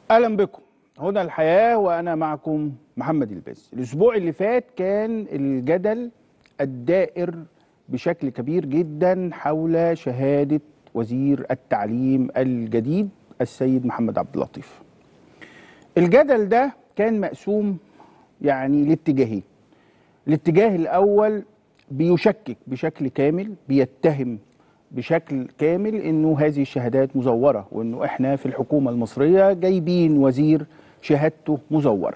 اهلا بكم هنا الحياه وانا معكم محمد الباز الاسبوع اللي فات كان الجدل الدائر بشكل كبير جدا حول شهاده وزير التعليم الجديد السيد محمد عبد اللطيف الجدل ده كان مقسوم يعني لاتجاهين الاتجاه الاول بيشكك بشكل كامل بيتهم بشكل كامل انه هذه الشهادات مزوره وانه احنا في الحكومه المصريه جايبين وزير شهادته مزوره.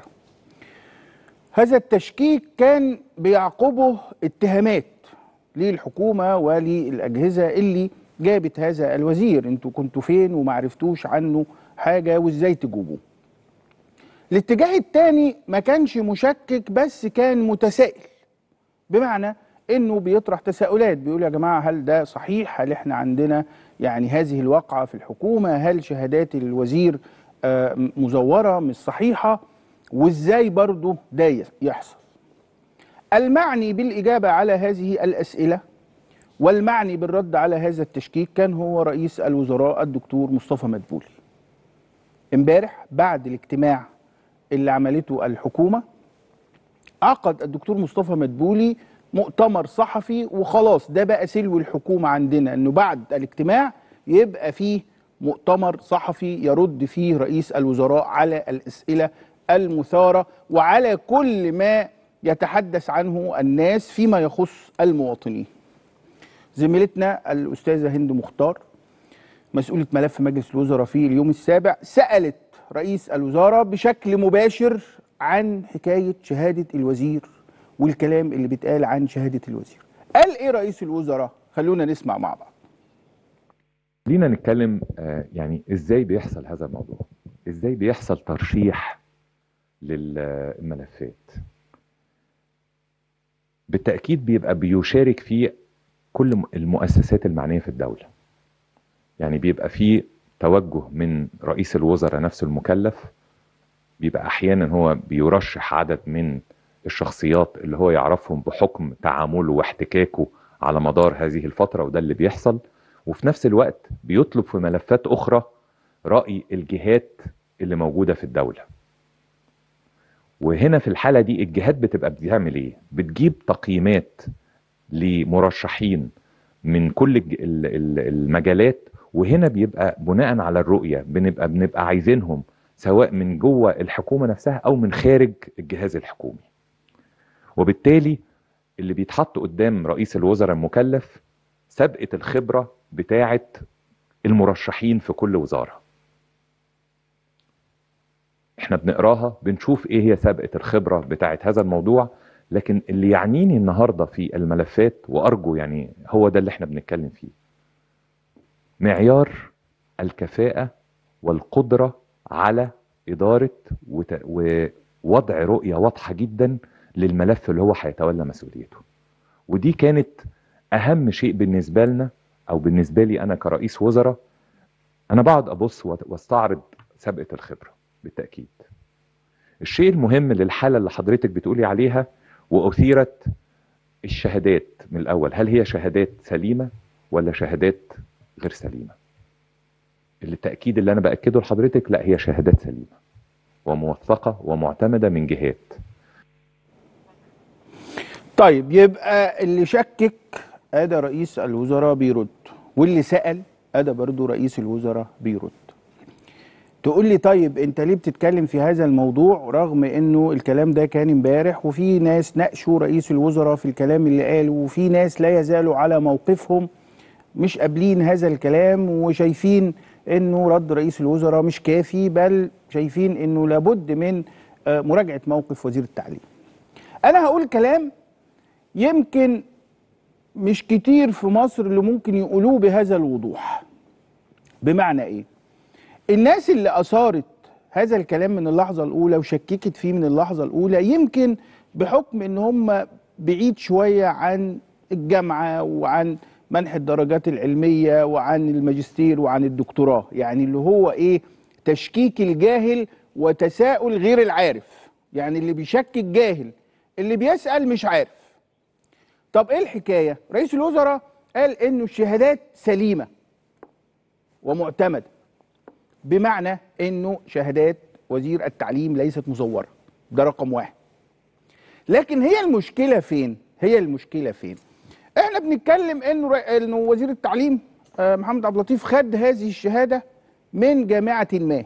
هذا التشكيك كان بيعقبه اتهامات للحكومه وللاجهزه اللي جابت هذا الوزير انتوا كنتوا فين وما عرفتوش عنه حاجه وازاي تجيبوه. الاتجاه الثاني ما كانش مشكك بس كان متسائل بمعنى انه بيطرح تساؤلات بيقول يا جماعه هل ده صحيح هل احنا عندنا يعني هذه الواقعه في الحكومه هل شهادات الوزير آه، مزوره مش صحيحه وازاي برضه ده يحصل المعني بالاجابه على هذه الاسئله والمعني بالرد على هذا التشكيك كان هو رئيس الوزراء الدكتور مصطفى مدبولي امبارح بعد الاجتماع اللي عملته الحكومه عقد الدكتور مصطفى مدبولي مؤتمر صحفي وخلاص ده بقى سلو الحكومه عندنا انه بعد الاجتماع يبقى فيه مؤتمر صحفي يرد فيه رئيس الوزراء على الاسئله المثاره وعلى كل ما يتحدث عنه الناس فيما يخص المواطنين. زميلتنا الاستاذه هند مختار مسؤوله ملف مجلس الوزراء في اليوم السابع سالت رئيس الوزراء بشكل مباشر عن حكايه شهاده الوزير والكلام اللي بيتقال عن شهاده الوزير. قال ايه رئيس الوزراء؟ خلونا نسمع مع بعض. خلينا نتكلم آه، يعني ازاي بيحصل هذا الموضوع ازاي بيحصل ترشيح للملفات بالتأكيد بيبقى بيشارك فيه كل المؤسسات المعنية في الدولة يعني بيبقى فيه توجه من رئيس الوزراء نفسه المكلف بيبقى أحيانا هو بيرشح عدد من الشخصيات اللي هو يعرفهم بحكم تعامله واحتكاكه على مدار هذه الفترة وده اللي بيحصل وفي نفس الوقت بيطلب في ملفات أخرى رأي الجهات اللي موجودة في الدولة وهنا في الحالة دي الجهات بتبقى بتعمل ايه بتجيب تقييمات لمرشحين من كل المجالات وهنا بيبقى بناء على الرؤية بنبقى بنبقى عايزينهم سواء من جوه الحكومة نفسها أو من خارج الجهاز الحكومي وبالتالي اللي بيتحط قدام رئيس الوزراء المكلف سابقة الخبرة بتاعة المرشحين في كل وزارة احنا بنقراها بنشوف ايه هي سابقة الخبرة بتاعة هذا الموضوع لكن اللي يعنيني النهاردة في الملفات وارجو يعني هو ده اللي احنا بنتكلم فيه معيار الكفاءة والقدرة على إدارة ووضع رؤية واضحة جدا للملف اللي هو هيتولى مسؤوليته ودي كانت أهم شيء بالنسبة لنا او بالنسبه لي انا كرئيس وزراء انا بقعد ابص واستعرض سابقه الخبره بالتاكيد الشيء المهم للحاله اللي حضرتك بتقولي عليها واثيرت الشهادات من الاول هل هي شهادات سليمه ولا شهادات غير سليمه التاكيد اللي انا باكده لحضرتك لا هي شهادات سليمه وموثقه ومعتمده من جهات طيب يبقى اللي شكك ادى رئيس الوزراء بيرد واللي سال ادى برضه رئيس الوزراء بيرد تقول لي طيب انت ليه بتتكلم في هذا الموضوع رغم انه الكلام ده كان امبارح وفي ناس ناقشوا رئيس الوزراء في الكلام اللي قاله وفي ناس لا يزالوا على موقفهم مش قابلين هذا الكلام وشايفين انه رد رئيس الوزراء مش كافي بل شايفين انه لابد من آه، مراجعه موقف وزير التعليم. انا هقول كلام يمكن مش كتير في مصر اللي ممكن يقولوه بهذا الوضوح بمعنى ايه الناس اللي اثارت هذا الكلام من اللحظه الاولى وشككت فيه من اللحظه الاولى يمكن بحكم ان هم بعيد شويه عن الجامعه وعن منح الدرجات العلميه وعن الماجستير وعن الدكتوراه يعني اللي هو ايه تشكيك الجاهل وتساؤل غير العارف يعني اللي بيشكك جاهل اللي بيسال مش عارف طب ايه الحكايه رئيس الوزراء قال انه الشهادات سليمه ومعتمده بمعنى انه شهادات وزير التعليم ليست مزوره ده رقم واحد لكن هي المشكله فين هي المشكله فين احنا بنتكلم انه ر- انه وزير التعليم آه، محمد عبد اللطيف خد هذه الشهاده من جامعه ما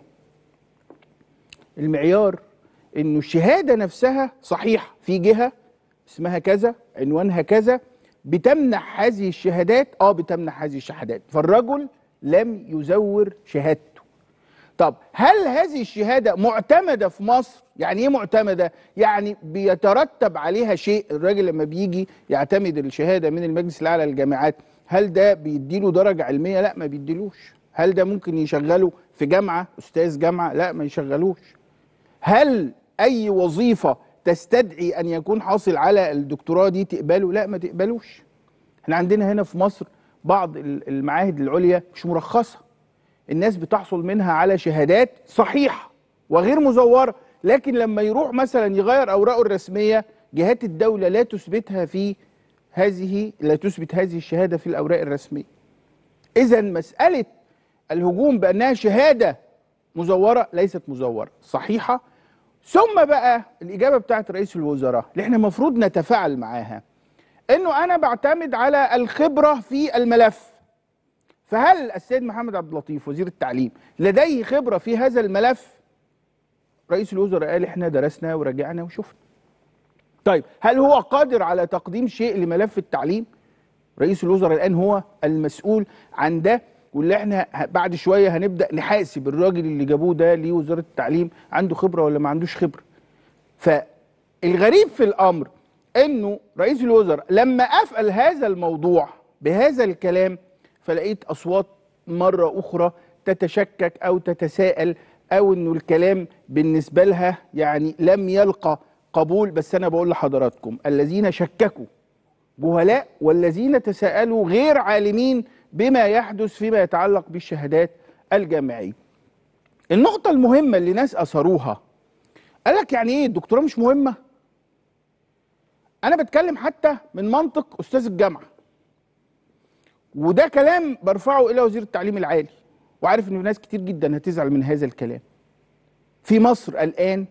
المعيار انه الشهاده نفسها صحيحه في جهه اسمها كذا عنوانها كذا بتمنح هذه الشهادات اه بتمنح هذه الشهادات فالرجل لم يزور شهادته طب هل هذه الشهاده معتمده في مصر يعني ايه معتمده يعني بيترتب عليها شيء الراجل لما بيجي يعتمد الشهاده من المجلس الاعلى للجامعات هل ده بيديله درجه علميه لا ما بيديلوش هل ده ممكن يشغله في جامعه استاذ جامعه لا ما يشغلوش هل اي وظيفه تستدعي ان يكون حاصل على الدكتوراه دي تقبله لا ما تقبلوش احنا عندنا هنا في مصر بعض ال- المعاهد العليا مش مرخصه الناس بتحصل منها على شهادات صحيحه وغير مزوره لكن لما يروح مثلا يغير اوراقه الرسميه جهات الدوله لا تثبتها في هذه لا تثبت هذه الشهاده في الاوراق الرسميه اذا مساله الهجوم بانها شهاده مزوره ليست مزوره صحيحه ثم بقى الاجابه بتاعت رئيس الوزراء اللي احنا المفروض نتفاعل معاها انه انا بعتمد على الخبره في الملف فهل السيد محمد عبد اللطيف وزير التعليم لديه خبره في هذا الملف رئيس الوزراء قال احنا درسنا وراجعنا وشفنا طيب هل هو قادر على تقديم شيء لملف التعليم رئيس الوزراء الان هو المسؤول عن ده واللي احنا ه- بعد شويه هنبدا نحاسب الراجل اللي جابوه ده لوزاره التعليم عنده خبره ولا ما عندوش خبره فالغريب في الامر انه رئيس الوزراء لما افقل هذا الموضوع بهذا الكلام فلقيت اصوات مره اخرى تتشكك او تتساءل او انه الكلام بالنسبه لها يعني لم يلقى قبول بس انا بقول لحضراتكم الذين شككوا جهلاء والذين تساءلوا غير عالمين بما يحدث فيما يتعلق بالشهادات الجامعيه. النقطة المهمة اللي ناس أثروها قال لك يعني إيه الدكتوراه مش مهمة؟ أنا بتكلم حتى من منطق أستاذ الجامعة. وده كلام برفعه إلى وزير التعليم العالي وعارف إن ناس كتير جدا هتزعل من هذا الكلام. في مصر الآن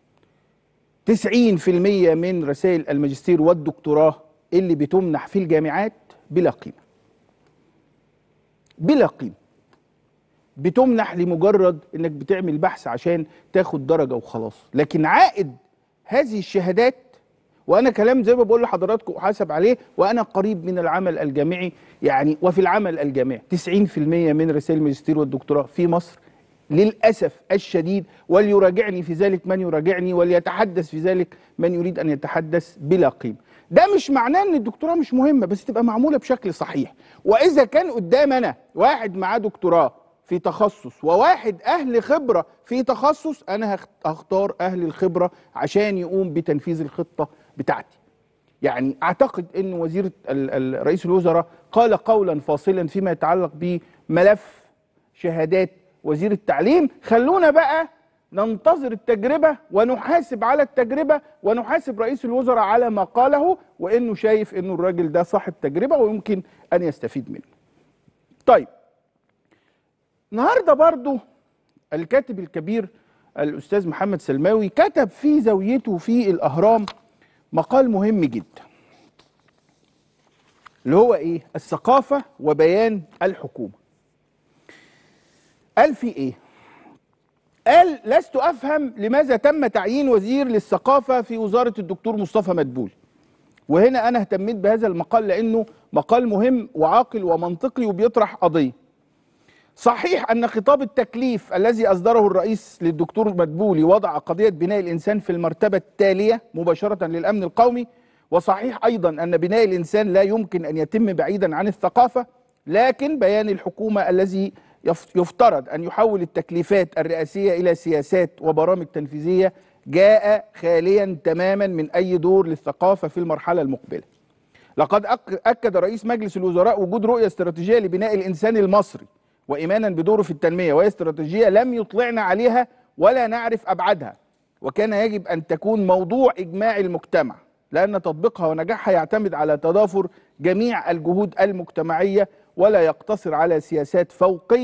90% من رسائل الماجستير والدكتوراه اللي بتمنح في الجامعات بلا قيمة بلا قيمة بتمنح لمجرد انك بتعمل بحث عشان تاخد درجة وخلاص لكن عائد هذه الشهادات وانا كلام زي ما بقول لحضراتكم احاسب عليه وانا قريب من العمل الجامعي يعني وفي العمل الجامعي 90% من رسائل الماجستير والدكتوراه في مصر للاسف الشديد وليراجعني في ذلك من يراجعني وليتحدث في ذلك من يريد ان يتحدث بلا قيمه. ده مش معناه ان الدكتوراه مش مهمه بس تبقى معموله بشكل صحيح، واذا كان قدامنا واحد معاه دكتوراه في تخصص وواحد اهل خبره في تخصص انا هخ- هختار اهل الخبره عشان يقوم بتنفيذ الخطه بتاعتي. يعني اعتقد ان وزير ال- ال- رئيس الوزراء قال قولا فاصلا فيما يتعلق بملف شهادات وزير التعليم خلونا بقى ننتظر التجربه ونحاسب على التجربه ونحاسب رئيس الوزراء على ما قاله وانه شايف انه الراجل ده صاحب تجربه ويمكن ان يستفيد منه. طيب النهارده برضو الكاتب الكبير الاستاذ محمد سلماوي كتب في زاويته في الاهرام مقال مهم جدا اللي هو ايه الثقافه وبيان الحكومه قال في ايه قال لست افهم لماذا تم تعيين وزير للثقافه في وزاره الدكتور مصطفى مدبولي وهنا انا اهتميت بهذا المقال لانه مقال مهم وعاقل ومنطقي وبيطرح قضيه صحيح ان خطاب التكليف الذي اصدره الرئيس للدكتور مدبولي وضع قضيه بناء الانسان في المرتبه التاليه مباشره للامن القومي وصحيح ايضا ان بناء الانسان لا يمكن ان يتم بعيدا عن الثقافه لكن بيان الحكومه الذي يف- يفترض ان يحول التكليفات الرئاسيه الى سياسات وبرامج تنفيذيه جاء خاليا تماما من اي دور للثقافه في المرحله المقبله لقد أك- أكد رئيس مجلس الوزراء وجود رؤية استراتيجية لبناء الإنسان المصري وإيمانا بدوره في التنمية وهي استراتيجية لم يطلعنا عليها ولا نعرف أبعادها وكان يجب أن تكون موضوع إجماع المجتمع لأن تطبيقها ونجاحها يعتمد على تضافر جميع الجهود المجتمعية ولا يقتصر على سياسات فوقية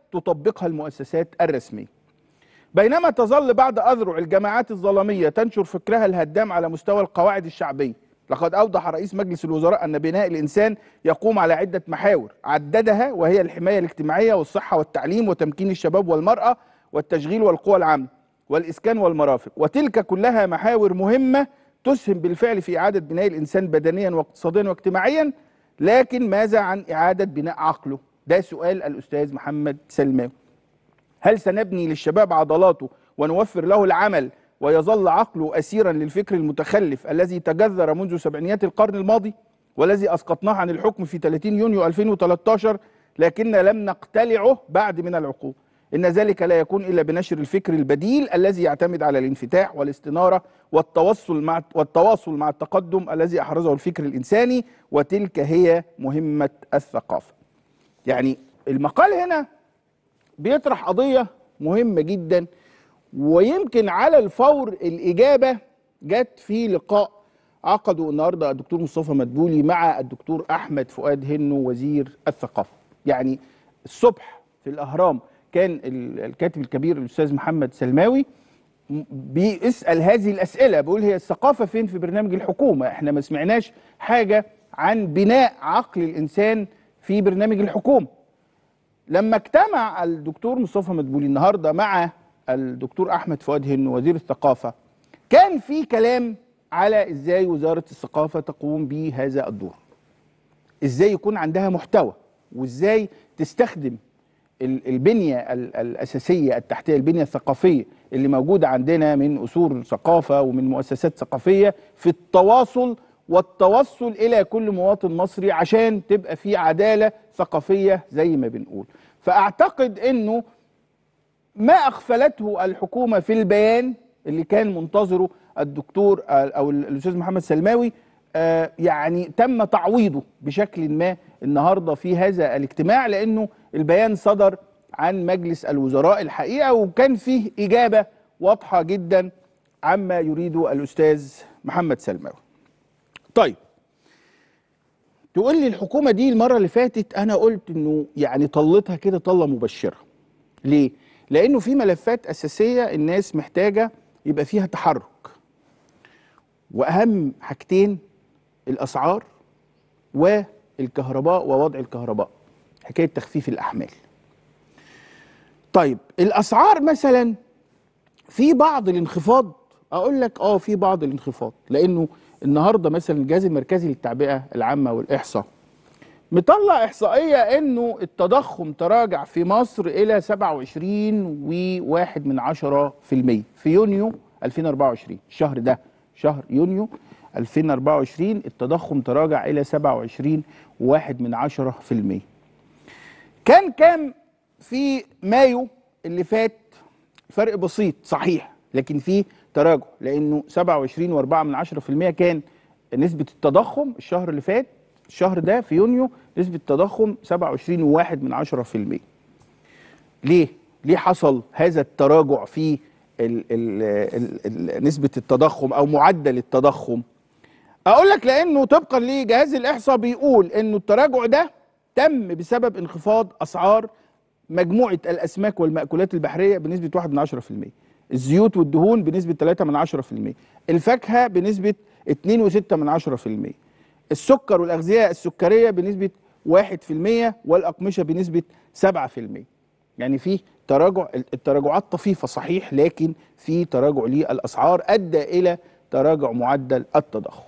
تطبقها المؤسسات الرسميه بينما تظل بعض أذرع الجماعات الظلامية تنشر فكرها الهدام على مستوى القواعد الشعبية لقد أوضح رئيس مجلس الوزراء أن بناء الإنسان يقوم على عدة محاور عددها وهي الحماية الاجتماعية والصحة والتعليم وتمكين الشباب والمرأة والتشغيل والقوى العامة والإسكان والمرافق وتلك كلها محاور مهمة تسهم بالفعل في إعادة بناء الإنسان بدنيا واقتصاديا واجتماعيا لكن ماذا عن إعادة بناء عقله ده سؤال الأستاذ محمد سلماوي هل سنبني للشباب عضلاته ونوفر له العمل ويظل عقله أسيرا للفكر المتخلف الذي تجذر منذ سبعينيات القرن الماضي والذي أسقطناه عن الحكم في 30 يونيو 2013 لكن لم نقتلعه بعد من العقوبة إن ذلك لا يكون إلا بنشر الفكر البديل الذي يعتمد على الانفتاح والاستنارة والتواصل مع والتواصل مع التقدم الذي أحرزه الفكر الإنساني وتلك هي مهمة الثقافة. يعني المقال هنا بيطرح قضية مهمة جدا ويمكن على الفور الإجابة جت في لقاء عقده النهارده الدكتور مصطفى مدبولي مع الدكتور أحمد فؤاد هنو وزير الثقافة يعني الصبح في الأهرام كان ال- الكاتب الكبير الأستاذ محمد سلماوي م- بيسأل هذه الأسئلة بيقول هي الثقافة فين في برنامج الحكومة احنا ما سمعناش حاجة عن بناء عقل الإنسان في برنامج الحكومة لما اجتمع الدكتور مصطفى مدبولي النهارده مع الدكتور احمد فؤاد هنو وزير الثقافه كان في كلام على ازاي وزاره الثقافه تقوم بهذا الدور ازاي يكون عندها محتوى وازاي تستخدم ال- البنيه ال- الاساسيه التحتيه البنيه الثقافيه اللي موجوده عندنا من اصول ثقافه ومن مؤسسات ثقافيه في التواصل والتوصل الى كل مواطن مصري عشان تبقى في عداله ثقافيه زي ما بنقول فاعتقد انه ما اغفلته الحكومه في البيان اللي كان منتظره الدكتور آه، او الاستاذ محمد سلماوي آه، يعني تم تعويضه بشكل ما النهارده في هذا الاجتماع لانه البيان صدر عن مجلس الوزراء الحقيقه وكان فيه اجابه واضحه جدا عما يريده الاستاذ محمد سلماوي. طيب تقول لي الحكومه دي المره اللي فاتت انا قلت انه يعني طلتها كده طله مبشره. ليه؟ لانه في ملفات اساسيه الناس محتاجه يبقى فيها تحرك. واهم حاجتين الاسعار والكهرباء ووضع الكهرباء. حكايه تخفيف الاحمال. طيب الاسعار مثلا في بعض الانخفاض اقول لك اه في بعض الانخفاض لانه النهارده مثلا الجهاز المركزي للتعبئه العامه والاحصاء مطلع احصائيه انه التضخم تراجع في مصر الى 27 وواحد من عشرة في المية في يونيو 2024 الشهر ده شهر يونيو 2024 التضخم تراجع الى 27 وواحد من عشرة في المية كان كام في مايو اللي فات فرق بسيط صحيح لكن في تراجع لانه 27 و4 من 10% كان نسبة التضخم الشهر اللي فات الشهر ده في يونيو نسبة التضخم 27 وواحد من 10% ليه؟ ليه حصل هذا التراجع في ال ال ال ال نسبة التضخم أو معدل التضخم؟ أقول لك لأنه طبقا لجهاز الإحصاء بيقول إنه التراجع ده تم بسبب انخفاض أسعار مجموعة الأسماك والمأكولات البحرية بنسبة 1 من 10% الزيوت والدهون بنسبة 3 من 10% الفاكهة بنسبة 2 و6 من 10% السكر والأغذية السكرية بنسبة 1% والأقمشة بنسبة 7% يعني في تراجع التراجعات طفيفة صحيح لكن في تراجع للأسعار أدى إلى تراجع معدل التضخم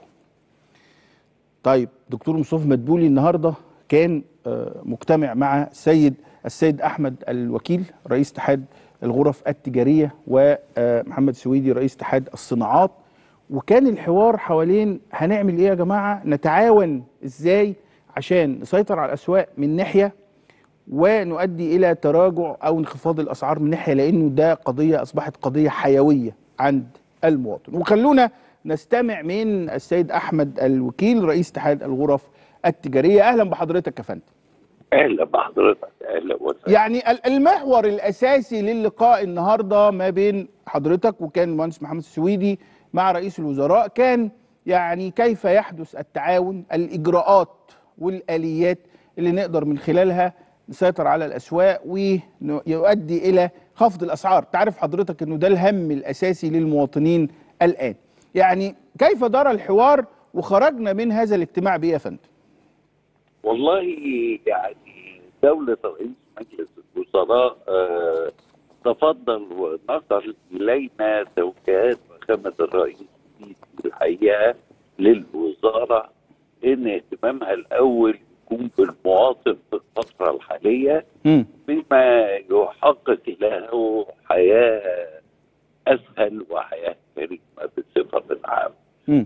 طيب دكتور مصطفى مدبولي النهارده كان آه، مجتمع مع السيد السيد احمد الوكيل رئيس اتحاد الغرف التجاريه ومحمد سويدي رئيس اتحاد الصناعات وكان الحوار حوالين هنعمل ايه يا جماعه نتعاون ازاي عشان نسيطر على الاسواق من ناحيه ونؤدي الى تراجع او انخفاض الاسعار من ناحيه لانه ده قضيه اصبحت قضيه حيويه عند المواطن وخلونا نستمع من السيد احمد الوكيل رئيس اتحاد الغرف التجاريه اهلا بحضرتك يا فندم اهلا بحضرتك اهلا وسهلا يعني ال- المحور الاساسي للقاء النهارده ما بين حضرتك وكان المهندس محمد السويدي مع رئيس الوزراء كان يعني كيف يحدث التعاون الاجراءات والاليات اللي نقدر من خلالها نسيطر على الاسواق ويؤدي الى خفض الاسعار تعرف حضرتك انه ده الهم الاساسي للمواطنين الان يعني كيف دار الحوار وخرجنا من هذا الاجتماع بايه يا فندم والله يعني دولة رئيس مجلس الوزراء آه، تفضل ونقل إلينا توجيهات فخامة الرئيس السيسي الحقيقة للوزارة إن اهتمامها الأول يكون بالمواطن في الفترة الحالية مم. بما يحقق له حياة أسهل وحياة كريمة بصفة عامة مم.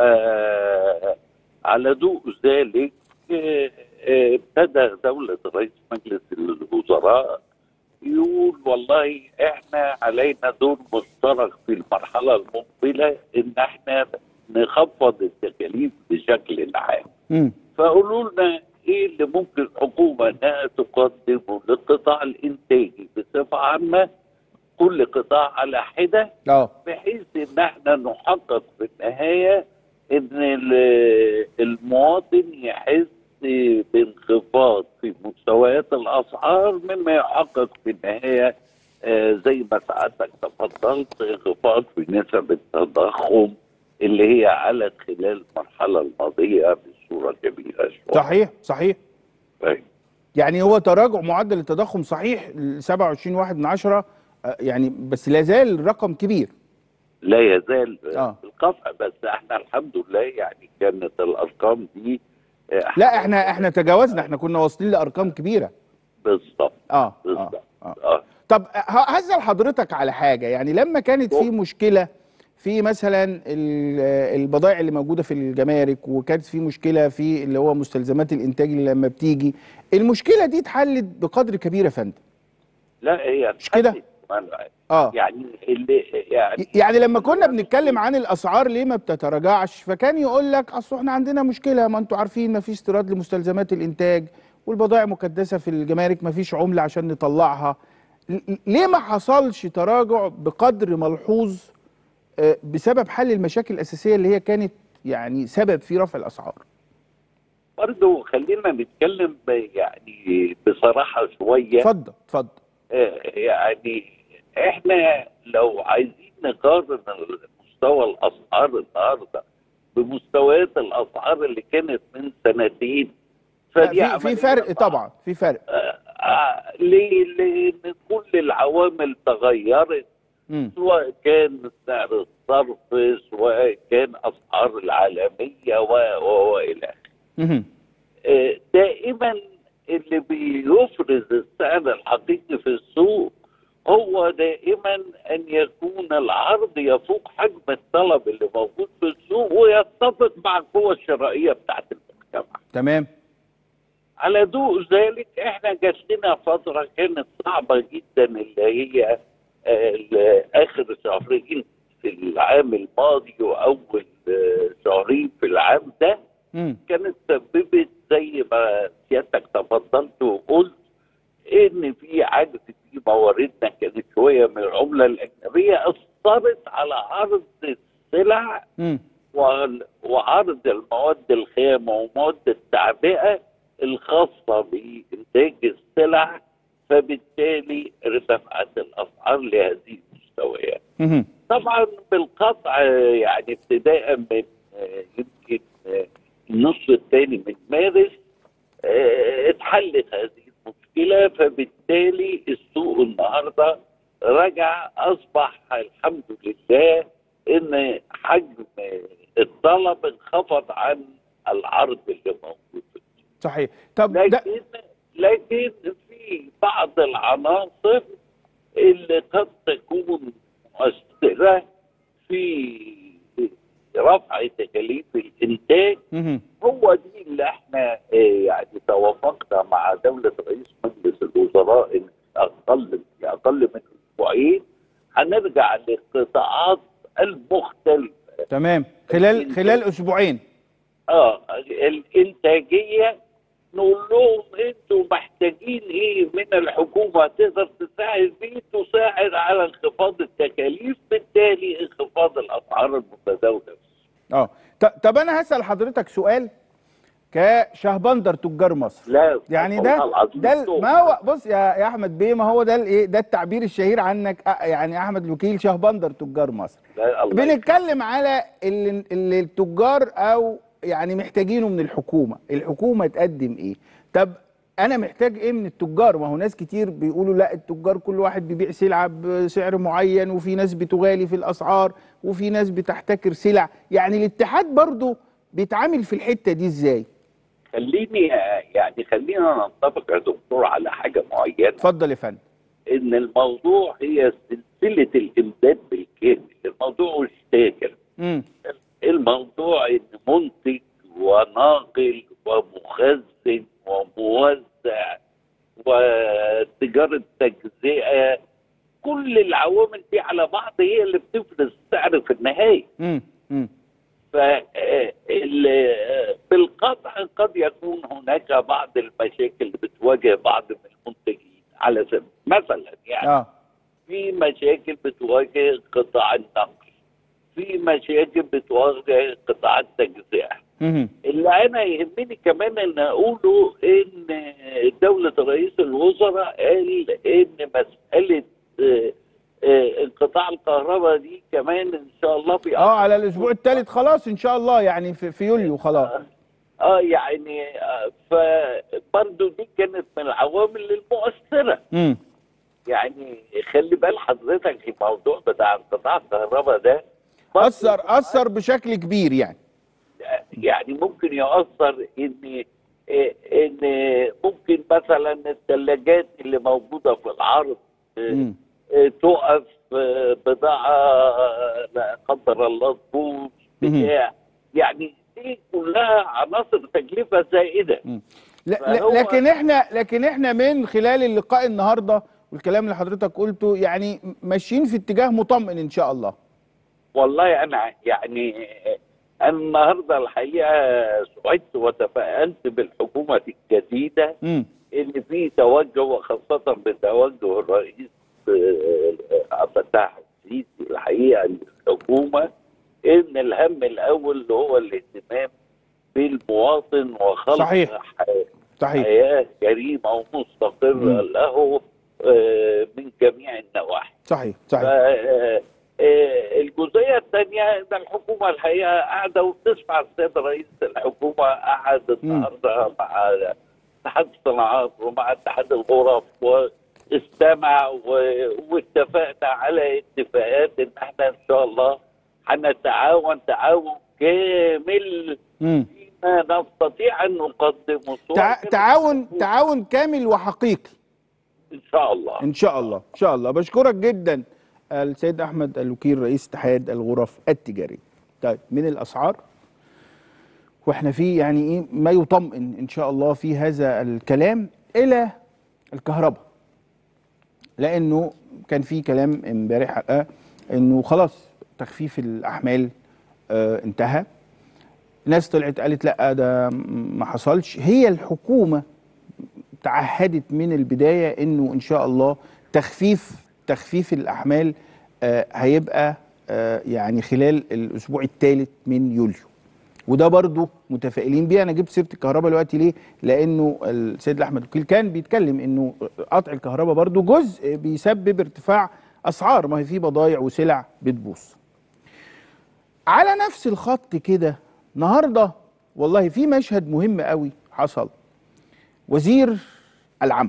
فعلى ضوء ذلك آه، آه، ابتدى دولة رئيس مجلس الوزراء يقول والله احنا علينا دور مشترك في المرحلة المقبلة ان احنا نخفض التكاليف بشكل عام مم. فقولوا لنا ايه اللي ممكن الحكومة انها تقدمه للقطاع الانتاجي بصفة عامة كل قطاع على حده اه بحيث ان احنا نحقق في النهايه ان ال- المواطن يحس بانخفاض في مستويات الاسعار مما يحقق في النهايه آه، زي ما سعادتك تفضلت انخفاض في نسب التضخم اللي هي على خلال المرحله الماضيه بصوره كبيره شويه صحيح صحيح طيب. يعني هو تراجع معدل التضخم صحيح ل 27 واحد من عشرة آه، يعني بس لا زال رقم كبير لا يزال آه. آه. بالقطع بس احنا الحمد لله يعني كانت الارقام دي آه، لا احنا احنا تجاوزنا احنا كنا واصلين لارقام كبيره بالظبط اه اه, بالظبط آه. اه طب ه- هسأل حضرتك على حاجة يعني لما كانت في مشكلة في مثلا ال- البضائع اللي موجودة في الجمارك وكانت في مشكلة في اللي هو مستلزمات الإنتاج اللي لما بتيجي المشكلة دي اتحلت بقدر كبير يا فندم لا هي مش كده؟ اتحدث كمان. اه يعني اللي يعني يعني لما كنا بنتكلم عن الاسعار ليه ما بتتراجعش فكان يقول لك اصل احنا عندنا مشكله ما انتوا عارفين ما فيش استيراد لمستلزمات الانتاج والبضائع مكدسه في الجمارك ما فيش عمله عشان نطلعها ل- ليه ما حصلش تراجع بقدر ملحوظ آه، بسبب حل المشاكل الاساسيه اللي هي كانت يعني سبب في رفع الاسعار برضه خلينا نتكلم ب- يعني بصراحه شويه اتفضل اتفضل آه، يعني احنا لو عايزين نقارن مستوى الاسعار النهارده بمستويات الاسعار اللي كانت من سنتين فدي في, عملية في فرق صعبة. طبعا في فرق آه، ليه؟ لان كل العوامل تغيرت مم. سواء كان سعر الصرف سواء كان اسعار العالميه و و- والى اخره مهم. آه، دائما اللي بيفرز السعر الحقيقي في السوق هو دائما ان يكون العرض يفوق حجم الطلب اللي موجود في السوق ويتفق مع القوه الشرائيه بتاعت المجتمع. تمام على ضوء ذلك احنا جات لنا فتره كانت صعبه جدا اللي هي آه، ال- اخر شهرين في العام الماضي واول آه، شهرين في العام ده مم. كانت سببت زي ما سيادتك تفضلت وقلت ان في عجز في مواردنا كانت شويه من العمله الاجنبيه اثرت على عرض السلع مم. وال- وعرض المواد الخام ومواد التعبئه الخاصه بانتاج السلع فبالتالي ارتفعت الاسعار لهذه المستويات. مهم. طبعا بالقطع آه، يعني ابتداء من آه، يمكن آه، النصف الثاني من مارس آه، اتحلت هذه المشكله فبالتالي السوق النهارده رجع اصبح الحمد لله ان حجم الطلب انخفض عن العرض اللي موجود في السوق. صحيح طب ده لكن لكن في بعض العناصر اللي قد تكون مؤثرة في رفع تكاليف الإنتاج مهم. هو دي اللي احنا آه، يعني توافقنا مع دولة رئيس مجلس الوزراء إن أقل في أقل من أسبوعين هنرجع للقطاعات المختلفة تمام خلال خلال اسبوعين اه الانتاجيه نقول لهم انتوا محتاجين ايه من الحكومه تقدر تساعد بيه تساعد على انخفاض التكاليف بالتالي انخفاض الاسعار المتداوله اه ط- طب انا هسال حضرتك سؤال كشهبندر تجار مصر لا يعني والله ده العظيم ده ال- سوء. ما هو بص يا يا احمد بيه ما هو ده الايه ده التعبير الشهير عنك أ- يعني احمد الوكيل شهبندر تجار مصر لا الله بنتكلم على اللي, اللي التجار او يعني محتاجينه من الحكومه الحكومه تقدم ايه طب انا محتاج ايه من التجار ما هو ناس كتير بيقولوا لا التجار كل واحد بيبيع سلعه بسعر معين وفي ناس بتغالي في الاسعار وفي ناس بتحتكر سلع يعني الاتحاد برضو بيتعامل في الحته دي ازاي خليني يعني خلينا نتفق يا دكتور على حاجه معينه اتفضل يا فندم ان الموضوع هي سلسله الامداد بالكامل الموضوع مش تاجر امم الموضوع ان منتج وناقل ومخزن وموزع وتجاره تجزئه كل العوامل دي على بعض هي اللي بتفرز السعر في النهايه امم امم فبالقطع قد يكون هناك بعض المشاكل اللي بتواجه بعض من المنتجين على سبيل مثلا يعني اه في مشاكل بتواجه قطاع النقل في مشاكل بتواجه قطاع التجزئه امم اللي انا يهمني كمان ان اقوله ان دوله رئيس الوزراء قال ان مساله آه، آه، انقطاع الكهرباء دي كمان ان شاء الله في اه على الاسبوع الثالث خلاص ان شاء الله يعني في, في يوليو خلاص اه يعني آه، فبرضه دي كانت من العوامل المؤثره امم يعني خلي بال حضرتك الموضوع بتاع انقطاع الكهرباء ده برضه اثر اثر بشكل كبير يعني يعني ممكن يؤثر ان ان ممكن مثلا الثلاجات اللي موجوده في العرض مم. تقف بضاعه لا قدر الله تبوظ بتاع يعني دي كلها عناصر تكلفه زائده لا فهو- لا لكن احنا لكن احنا من خلال اللقاء النهارده والكلام اللي حضرتك قلته يعني ماشيين في اتجاه مطمئن ان شاء الله والله انا يعني انا النهارده الحقيقه سعدت وتفائلت بالحكومه الجديده امم ان في توجه وخاصه بتوجه الرئيس آه، عبد الفتاح السيسي الحقيقه للحكومه ان الهم الاول اللي هو الاهتمام بالمواطن وخلق صحيح. ح- صحيح حياه كريمه ومستقره مم. له آه، من جميع النواحي صحيح ف- صحيح آه، آه، الجزئيه الثانيه ان الحكومه الحقيقه قاعده وبتسمع السيد رئيس الحكومه قعد النهارده مع اتحاد الصناعات ومع اتحاد الغرف واستمع و- واتفقنا على اتفاقات ان احنا ان شاء الله هنتعاون تعاون كامل امم فيما نستطيع ان نقدمه سواء تع... كان تعاون تعاون كامل وحقيقي ان شاء الله ان شاء الله ان شاء الله بشكرك جدا السيد احمد الوكيل رئيس اتحاد الغرف التجاريه طيب من الاسعار واحنا في يعني ايه ما يطمئن ان شاء الله في هذا الكلام الى الكهرباء لانه كان في كلام امبارح آه، انه خلاص تخفيف الاحمال آه انتهى ناس طلعت قالت لا ده ما حصلش هي الحكومه تعهدت من البدايه انه ان شاء الله تخفيف تخفيف الاحمال آه هيبقى آه يعني خلال الاسبوع الثالث من يوليو وده برضو متفائلين بيه انا جبت سيره الكهرباء دلوقتي ليه لانه السيد احمد وكيل كان بيتكلم انه قطع الكهرباء برضو جزء بيسبب ارتفاع اسعار ما هي في بضايع وسلع بتبوظ على نفس الخط كده النهارده والله في مشهد مهم قوي حصل وزير العمل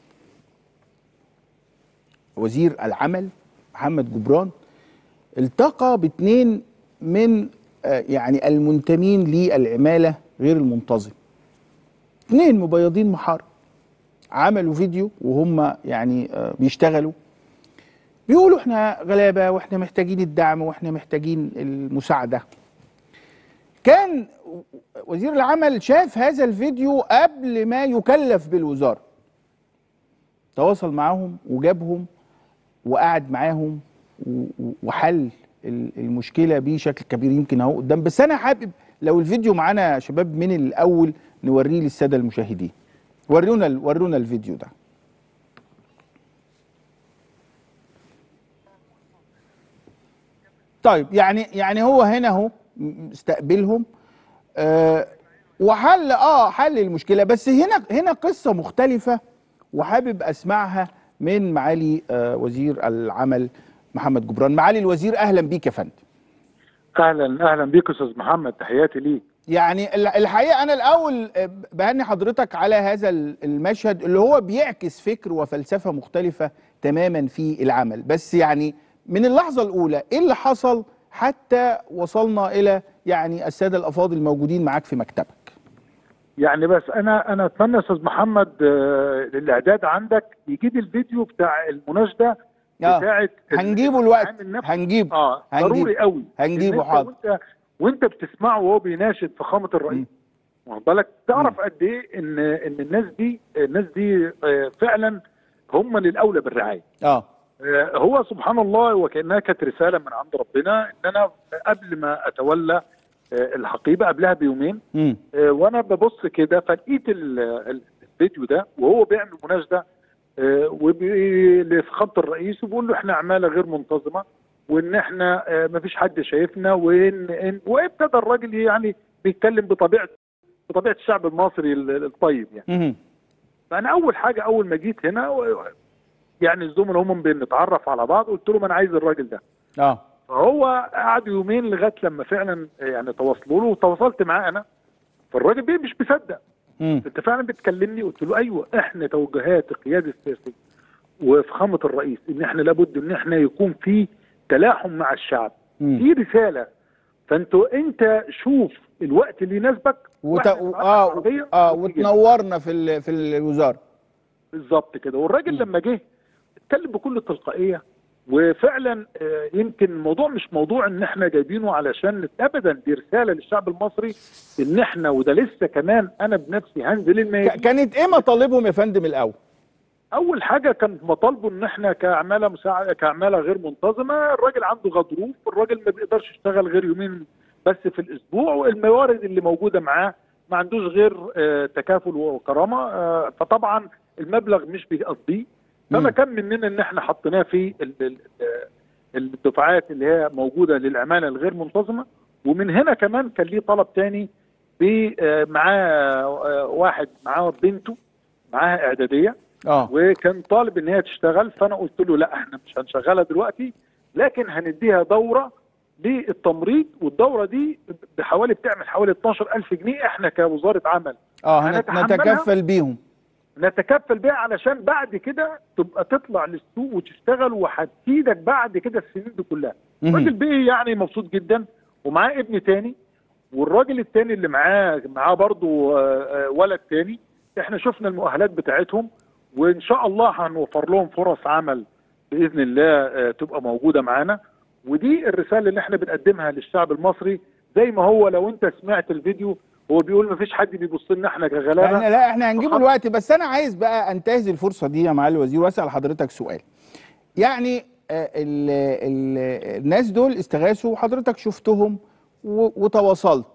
وزير العمل محمد جبران التقى باثنين من آه، يعني المنتمين للعماله غير المنتظمه اثنين مبيضين محار عملوا فيديو وهم يعني آه، بيشتغلوا بيقولوا احنا غلابه واحنا محتاجين الدعم واحنا محتاجين المساعده كان وزير العمل شاف هذا الفيديو قبل ما يكلف بالوزاره تواصل معاهم وجابهم وقعد معاهم و- و- وحل ال- المشكله بشكل كبير يمكن اهو قدام بس انا حابب لو الفيديو معانا يا شباب من الاول نوريه للساده المشاهدين ورونا ال- ورونا الفيديو ده طيب يعني يعني هو هنا اهو م- استقبلهم آه وحل اه حل المشكله بس هنا هنا قصه مختلفه وحابب اسمعها من معالي آه وزير العمل محمد جبران معالي الوزير اهلا بيك يا فندم اهلا اهلا بيك استاذ محمد تحياتي ليك يعني ال- الحقيقه انا الاول آه، بهني حضرتك على هذا ال- المشهد اللي هو بيعكس فكر وفلسفه مختلفه تماما في العمل بس يعني من اللحظه الاولى ايه اللي حصل حتى وصلنا الى يعني الساده الافاضل الموجودين معاك في مكتبك يعني بس انا انا اتمنى يا استاذ محمد آه، الاعداد عندك يجيب الفيديو بتاع المناشده آه، بتاعت هنجيبه الوقت العامل نفسه. هنجيب اه هنجيب. ضروري قوي هنجيبه إن أنت حاضر. وانت وانت بتسمعه وهو بيناشد فخامه الرئيس واخد بالك تعرف قد ايه ان ان الناس دي الناس دي آه، فعلا هم للاولى بالرعايه اه آه، هو سبحان الله وكانها كانت رساله من عند ربنا ان انا قبل ما اتولى آه، الحقيبه قبلها بيومين امم آه، وانا ببص كده فلقيت ال- ال- الفيديو ده وهو بيعمل مناشده آه، وبي- لفخامه الرئيس وبيقول له احنا عماله غير منتظمه وان احنا آه، مفيش حد شايفنا وان إن وابتدى الراجل يعني بيتكلم بطبيعه بطبيعه الشعب المصري ال- الطيب يعني امم فانا اول حاجه اول ما جيت هنا و- يعني الزملاء هم بنتعرف على بعض قلت لهم انا عايز الراجل ده اه فهو قعد يومين لغايه لما فعلا يعني تواصلوا له وتواصلت معاه انا فالراجل بيه مش مصدق امم انت فعلا بتكلمني قلت له ايوه احنا توجهات القياده السياسيه وفخامه الرئيس ان احنا لابد ان احنا يكون في تلاحم مع الشعب مم. دي رساله فانتوا انت شوف الوقت اللي يناسبك وت... وإحنا معانا اه عربية اه وتيجي. وتنورنا في ال... في الوزاره بالظبط كده والراجل لما جه اتكلم بكل تلقائيه وفعلا آه، يمكن الموضوع مش موضوع ان احنا جايبينه علشان ابدا دي رساله للشعب المصري ان احنا وده لسه كمان انا بنفسي هنزل ك... الميادين كانت ايه مطالبهم يا فندم الاول اول حاجه كان مطالبه ان احنا كعماله مساعده كعماله غير منتظمه الراجل عنده غضروف الراجل ما بيقدرش يشتغل غير يومين بس في الاسبوع والموارد اللي موجوده معاه ما عندوش غير آه، تكافل وكرامه آه، فطبعا المبلغ مش بيقضيه مم. فما كان مننا ان احنا حطيناه في ال- ال- آه، الدفعات اللي هي موجوده للعماله الغير منتظمه ومن هنا كمان كان ليه طلب تاني ب- آه، معاه آه، واحد معاه بنته معاها اعداديه اه وكان طالب ان هي تشتغل فانا قلت له لا احنا مش هنشغلها دلوقتي لكن هنديها دوره للتمريض والدوره دي بحوالي بتعمل حوالي 12000 جنيه احنا كوزاره عمل اه هنت- هنتحملها. نتكفل بيهم نتكفل بيها علشان بعد كده تبقى تطلع للسوق وتشتغل وهتفيدك بعد كده السنين دي كلها مهم. الراجل بيه يعني مبسوط جدا ومعاه ابن تاني والراجل التاني اللي معاه معاه برضو آه، آه، ولد تاني احنا شفنا المؤهلات بتاعتهم وان شاء الله هنوفر لهم فرص عمل باذن الله آه، تبقى موجوده معانا ودي الرساله اللي احنا بنقدمها للشعب المصري زي ما هو لو انت سمعت الفيديو هو بيقول مفيش حد بيبص لنا احنا كغلابه احنا لا احنا هنجيبه فخط- الوقت بس انا عايز بقى انتهز الفرصه دي يا معالي الوزير واسال حضرتك سؤال يعني آه، ال ال الناس دول استغاثوا وحضرتك شفتهم و- وتواصلت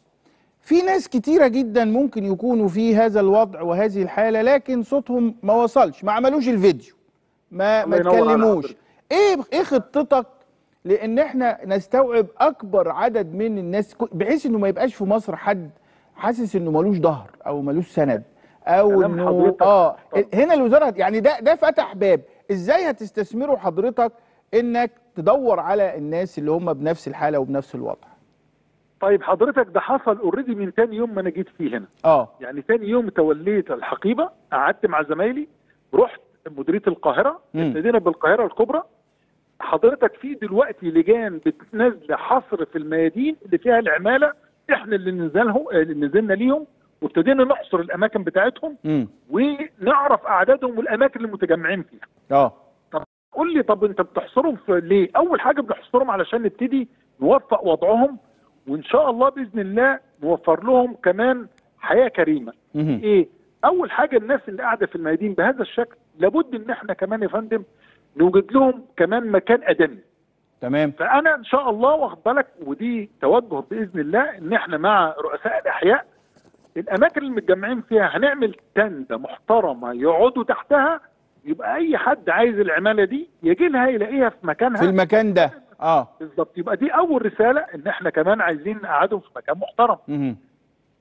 في ناس كتيرة جدا ممكن يكونوا في هذا الوضع وهذه الحالة لكن صوتهم ما وصلش ما عملوش الفيديو ما ما الله ينور على اتكلموش حضرتك. ايه ايه خطتك لان احنا نستوعب اكبر عدد من الناس كو- بحيث انه ما يبقاش في مصر حد حاسس انه ملوش ظهر او ملوش سند او كلام انه حضرتك اه محترم. هنا الوزاره يعني ده ده فتح باب ازاي هتستثمروا حضرتك انك تدور على الناس اللي هم بنفس الحاله وبنفس الوضع طيب حضرتك ده حصل اوريدي من تاني يوم ما انا جيت فيه هنا اه يعني تاني يوم توليت الحقيبه قعدت مع زمايلي رحت مديريه القاهره مم. ابتدينا بالقاهره الكبرى حضرتك في دلوقتي لجان بتنزل حصر في الميادين اللي فيها العماله احنا اللي نزلهم اللي نزلنا ليهم وابتدينا نحصر الاماكن بتاعتهم امم ونعرف اعدادهم والاماكن اللي متجمعين فيها اه قول لي طب انت بتحصرهم في ليه؟ اول حاجه بنحصرهم علشان نبتدي نوفق وضعهم وان شاء الله باذن الله نوفر لهم كمان حياه كريمه. مهم. ايه؟ اول حاجه الناس اللي قاعده في الميادين بهذا الشكل لابد ان احنا كمان يا فندم نوجد لهم كمان مكان ادمي. تمام فانا ان شاء الله واخد بالك ودي توجه باذن الله ان احنا مع رؤساء الاحياء الاماكن اللي متجمعين فيها هنعمل تندة محترمه يقعدوا تحتها يبقى اي حد عايز العماله دي يجي لها يلاقيها في مكانها في المكان ده اه بالظبط يبقى دي اول رساله ان احنا كمان عايزين نقعدهم في مكان محترم مهم.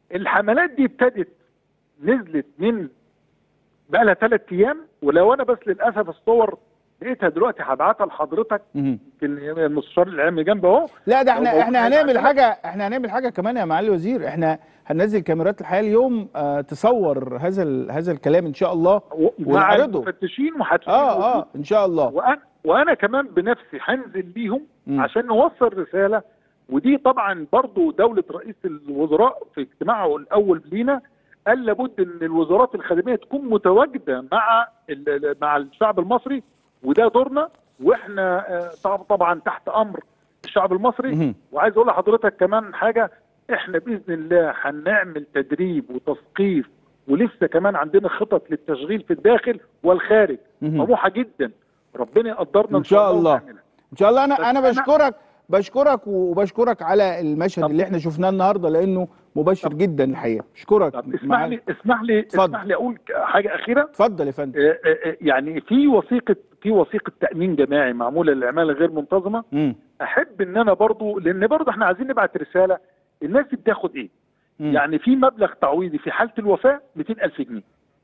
الحملات دي ابتدت نزلت من بقى لها ثلاث ايام ولو انا بس للاسف الصور لقيتها دلوقتي هبعتها لحضرتك مهم. يمكن المستشار الاعلامي جنبي اهو لا ده لو احنا موجود احنا هيبقى هنعمل عندنا. حاجه احنا هنعمل حاجه كمان يا معالي الوزير احنا هننزل كاميرات الحياه اليوم آه تصور هذا ال- هذا الكلام ان شاء الله و- مع ونعرضه. المفتشين وهتلاقيه اه موجود. اه ان شاء الله وانا وانا كمان بنفسي هنزل بيهم مم. عشان نوصل رساله ودي طبعا برضو دوله رئيس الوزراء في اجتماعه الاول لينا قال لابد ان الوزارات الخدميه تكون متواجده مع ال- ال- مع الشعب المصري وده دورنا واحنا آه، طب- طبعا تحت امر الشعب المصري مهم. وعايز اقول لحضرتك كمان حاجه احنا باذن الله هنعمل تدريب وتثقيف ولسه كمان عندنا خطط للتشغيل في الداخل والخارج مهم. طموحه جدا ربنا يقدرنا إن شاء الله. ونعملها. ان شاء الله انا بس انا أنا- بشكرك بشكرك وبشكرك على المشهد طب- اللي احنا شفناه النهارده لانه مبشر جدا الحقيقه اشكرك طب اسمح معالي- لي اسمح لي اتفضل. اسمح لي اقول حاجه اخيره اتفضل يا فندم آه، آه، آه، يعني في وثيقه في وثيقه تامين جماعي معموله للعماله غير منتظمه مم. احب ان انا برضو لان برضو احنا عايزين نبعت رساله الناس دي بتاخد ايه؟ مم. يعني في مبلغ تعويضي في حاله الوفاه 200000 جنيه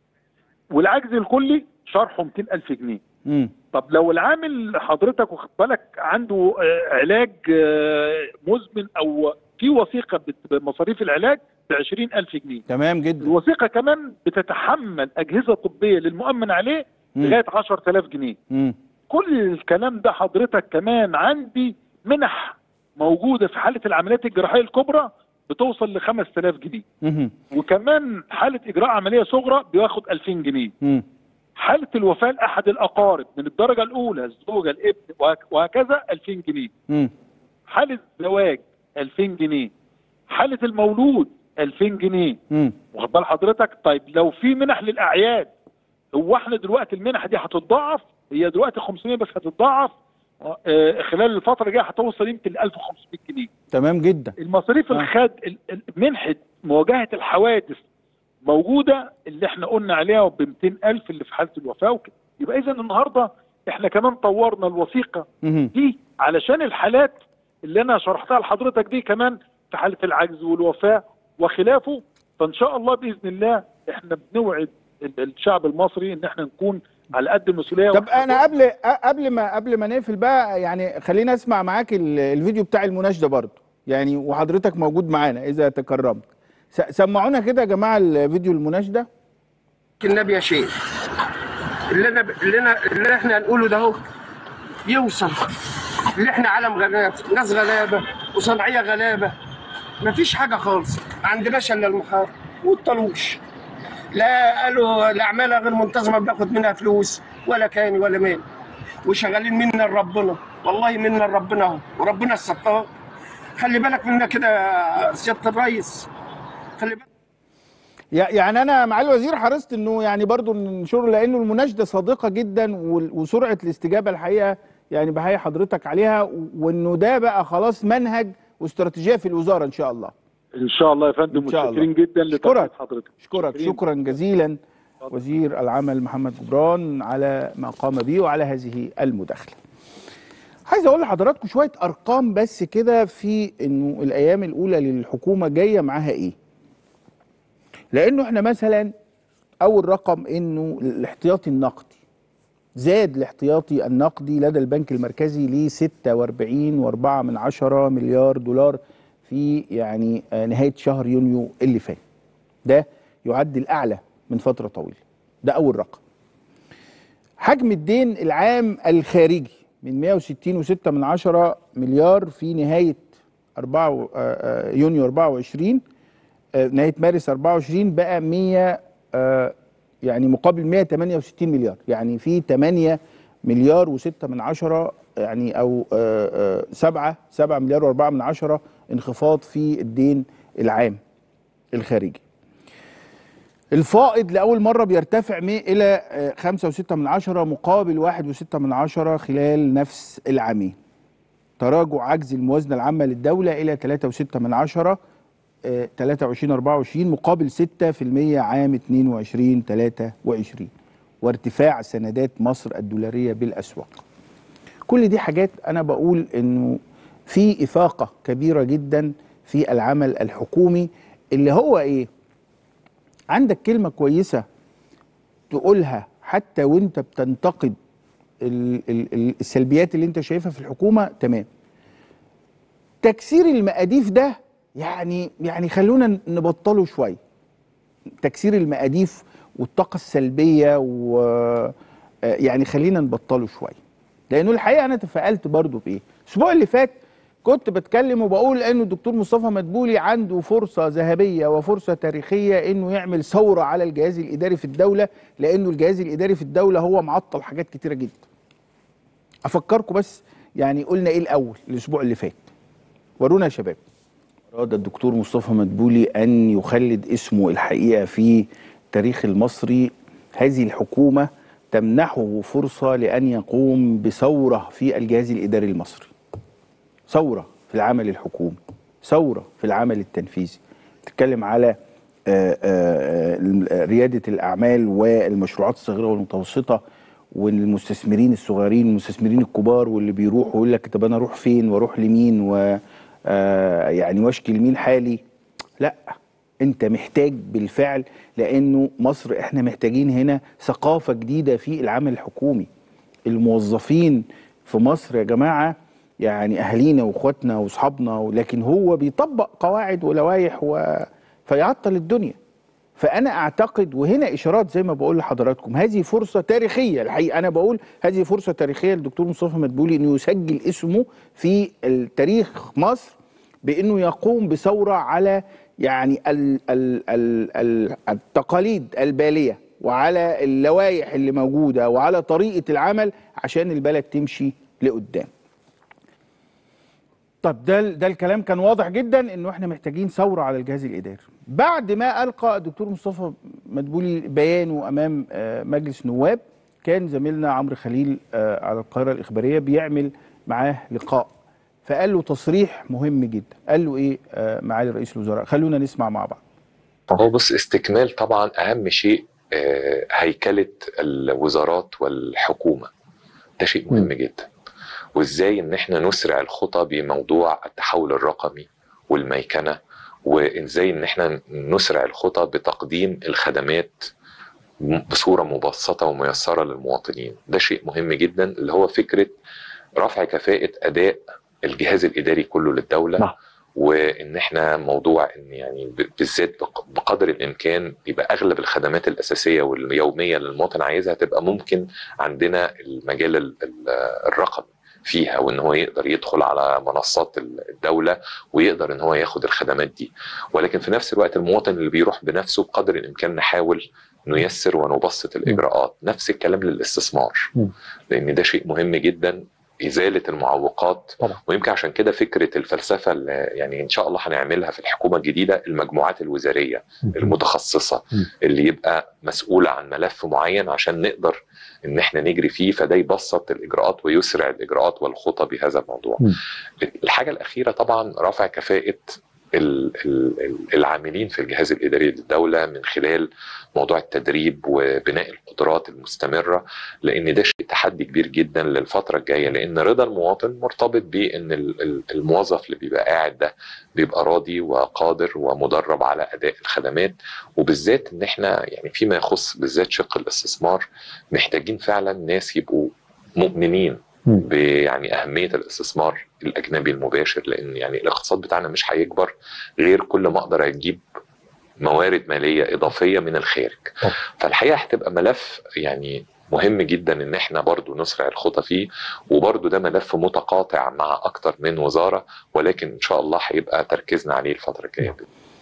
والعجز الكلي شرحه 200000 جنيه مم. طب لو العامل حضرتك واخد بالك عنده آه، علاج آه، مزمن او في وثيقه بت- بمصاريف العلاج ب 20000 جنيه تمام جدا الوثيقه كمان بتتحمل اجهزه طبيه للمؤمن عليه مم. لغايه 10000 جنيه مم. كل الكلام ده حضرتك كمان عندي منح موجوده في حاله العمليات الجراحيه الكبرى بتوصل ل 5000 جنيه مم. وكمان حاله اجراء عمليه صغرى بياخد 2000 جنيه مم. حاله الوفاه لاحد الاقارب من الدرجه الاولى الزوجه الابن وهك- وهكذا 2000 جنيه مم. حاله زواج 2000 جنيه حاله المولود 2000 جنيه مم. واخد بال حضرتك طيب لو في منح للاعياد هو احنا دلوقتي المنح دي هتتضاعف هي دلوقتي 500 بس هتتضاعف آه، خلال الفتره الجايه هتوصل يمكن ل 1500 جنيه تمام جدا المصاريف آه. الخد ال- ال- منحه مواجهه الحوادث موجوده اللي احنا قلنا عليها ب 200000 اللي في حاله الوفاه وكده يبقى اذا النهارده احنا كمان طورنا الوثيقه مم. دي علشان الحالات اللي انا شرحتها لحضرتك دي كمان في حاله العجز والوفاه وخلافه فان شاء الله باذن الله احنا بنوعد ال- الشعب المصري ان احنا نكون على قد المسؤوليه طب انا قبل أ- قبل ما قبل ما نقفل بقى يعني خلينا اسمع معاك ال- الفيديو بتاع المناشده برضه يعني وحضرتك موجود معانا اذا تكرمت س- سمعونا كده يا جماعه الفيديو المناشده النبي يا شيخ اللي انا اللي انا اللي احنا هنقوله ده اهو يوصل اللي احنا عالم غلابه ناس غلابه وصناعيه غلابه مفيش حاجه خالص ما عندناش الا المحار والطلوش لا قالوا الاعمال غير منتظمه بناخد منها فلوس ولا كاني ولا مال وشغالين منا لربنا والله منا لربنا اهو وربنا الستار خلي بالك منا كده يا سياده الرئيس خلي بالك يع- يعني انا مع الوزير حرصت انه يعني برضه ننشره لانه المناشده صادقه جدا وال- وسرعه الاستجابه الحقيقه يعني بحيي حضرتك عليها و- وانه ده بقى خلاص منهج واستراتيجيه في الوزاره ان شاء الله ان شاء الله يا فندم إن شاء الله. متشكرين جدا أشكرك. لتوقيت حضرتك اشكرك شكرين. شكرا جزيلا وزير العمل محمد جبران على ما قام به وعلى هذه المداخله عايز اقول لحضراتكم شويه ارقام بس كده في انه الايام الاولى للحكومه جايه معاها ايه لانه احنا مثلا اول رقم انه الاحتياطي النقدي زاد الاحتياطي النقدي لدى البنك المركزي ل 46.4 من عشرة مليار دولار في يعني آه، نهايه شهر يونيو اللي فات ده يعد الاعلى من فتره طويله ده اول رقم حجم الدين العام الخارجي من 160.6 من عشرة مليار في نهايه 4 يونيو 24 آه، نهايه مارس 24 بقى 100 آه، يعني مقابل 168 مليار يعني في 8 مليار و6 من عشرة يعني او 7 7 مليار و4 من عشرة انخفاض في الدين العام الخارجي الفائض لأول مرة بيرتفع مي- إلى آه، خمسة وستة من عشرة مقابل واحد وستة من عشرة خلال نفس العامين تراجع عجز الموازنة العامة للدولة إلى ثلاثة وستة من عشرة آه، 23 24 مقابل 6% عام 22 23 وارتفاع سندات مصر الدولارية بالأسواق كل دي حاجات أنا بقول إنه في إفاقة كبيرة جدا في العمل الحكومي اللي هو ايه عندك كلمه كويسه تقولها حتى وانت بتنتقد ال- ال- ال- السلبيات اللي انت شايفها في الحكومه تمام تكسير المقاديف ده يعني يعني خلونا نبطله شويه تكسير المقاديف والطاقه السلبيه و آه، يعني خلينا نبطله شويه لانه الحقيقه انا تفائلت برضو بايه الاسبوع اللي فات كنت بتكلم وبقول انه الدكتور مصطفى مدبولي عنده فرصه ذهبيه وفرصه تاريخيه انه يعمل ثوره على الجهاز الاداري في الدوله لانه الجهاز الاداري في الدوله هو معطل حاجات كتيره جدا افكركم بس يعني قلنا ايه الاول الاسبوع اللي فات ورونا يا شباب أراد الدكتور مصطفى مدبولي أن يخلد اسمه الحقيقة في التاريخ المصري هذه الحكومة تمنحه فرصة لأن يقوم بثورة في الجهاز الإداري المصري ثورة في العمل الحكومي ثورة في العمل التنفيذي تتكلم على آه، آه، آه، ريادة الأعمال والمشروعات الصغيرة والمتوسطة والمستثمرين الصغيرين والمستثمرين الكبار واللي بيروحوا يقول لك طب أنا أروح فين وأروح لمين و آه، يعني واشكي لمين حالي لا انت محتاج بالفعل لانه مصر احنا محتاجين هنا ثقافه جديده في العمل الحكومي الموظفين في مصر يا جماعه يعني اهالينا واخواتنا واصحابنا لكن هو بيطبق قواعد ولوائح و... فيعطل الدنيا فانا اعتقد وهنا اشارات زي ما بقول لحضراتكم هذه فرصه تاريخيه الحقيقه انا بقول هذه فرصه تاريخيه للدكتور مصطفى مدبولي انه يسجل اسمه في التاريخ مصر بانه يقوم بثوره على يعني ال ال ال ال التقاليد الباليه وعلى اللوائح اللي موجوده وعلى طريقه العمل عشان البلد تمشي لقدام. طب ده ده الكلام كان واضح جدا انه احنا محتاجين ثوره على الجهاز الاداري. بعد ما القى الدكتور مصطفى مدبولي بيانه امام آه، مجلس نواب كان زميلنا عمرو خليل آه، على القاهره الاخباريه بيعمل معاه لقاء فقال له تصريح مهم جدا قال له ايه آه، معالي رئيس الوزراء خلونا نسمع مع بعض هو بص استكمال طبعا اهم شيء آه، هيكله الوزارات والحكومه ده شيء مهم جدا وازاي ان احنا نسرع الخطى بموضوع التحول الرقمي والميكنه وازاي ان احنا نسرع الخطى بتقديم الخدمات م- بصوره مبسطه وميسره للمواطنين ده شيء مهم جدا اللي هو فكره رفع كفاءه اداء الجهاز الاداري كله للدوله نعم. وان احنا موضوع ان يعني ب- بالذات بق- بقدر الامكان يبقى اغلب الخدمات الاساسيه واليوميه اللي المواطن عايزها تبقى ممكن عندنا المجال ال- ال- الرقمي فيها وان هو يقدر يدخل على منصات ال- الدوله ويقدر ان هو ياخد الخدمات دي ولكن في نفس الوقت المواطن اللي بيروح بنفسه بقدر الامكان نحاول نيسر ونبسط الاجراءات نفس الكلام للاستثمار لان ده شيء مهم جدا ازاله المعوقات طبعا. ويمكن عشان كده فكره الفلسفه اللي يعني ان شاء الله هنعملها في الحكومه الجديده المجموعات الوزاريه المتخصصه مم. اللي يبقى مسؤوله عن ملف معين عشان نقدر ان احنا نجري فيه فده يبسط الاجراءات ويسرع الاجراءات والخطى بهذا الموضوع. مم. الحاجه الاخيره طبعا رفع كفاءه ال- ال- ال- العاملين في الجهاز الاداري للدوله من خلال موضوع التدريب وبناء القدرات المستمره لان ده شيء تحدي كبير جدا للفتره الجايه لان رضا المواطن مرتبط بان ال- ال- الموظف اللي بيبقى قاعد ده بيبقى راضي وقادر ومدرب على اداء الخدمات وبالذات ان احنا يعني فيما يخص بالذات شق الاستثمار محتاجين فعلا ناس يبقوا مؤمنين مم. بيعني اهميه الاستثمار الاجنبي المباشر لان يعني الاقتصاد بتاعنا مش هيكبر غير كل ما اقدر اجيب موارد ماليه اضافيه من الخارج طبعا. فالحقيقه هتبقى ملف يعني مهم جدا ان احنا برضو نسرع الخطى فيه وبرضو ده ملف متقاطع مع اكتر من وزاره ولكن ان شاء الله هيبقى تركيزنا عليه الفتره الجايه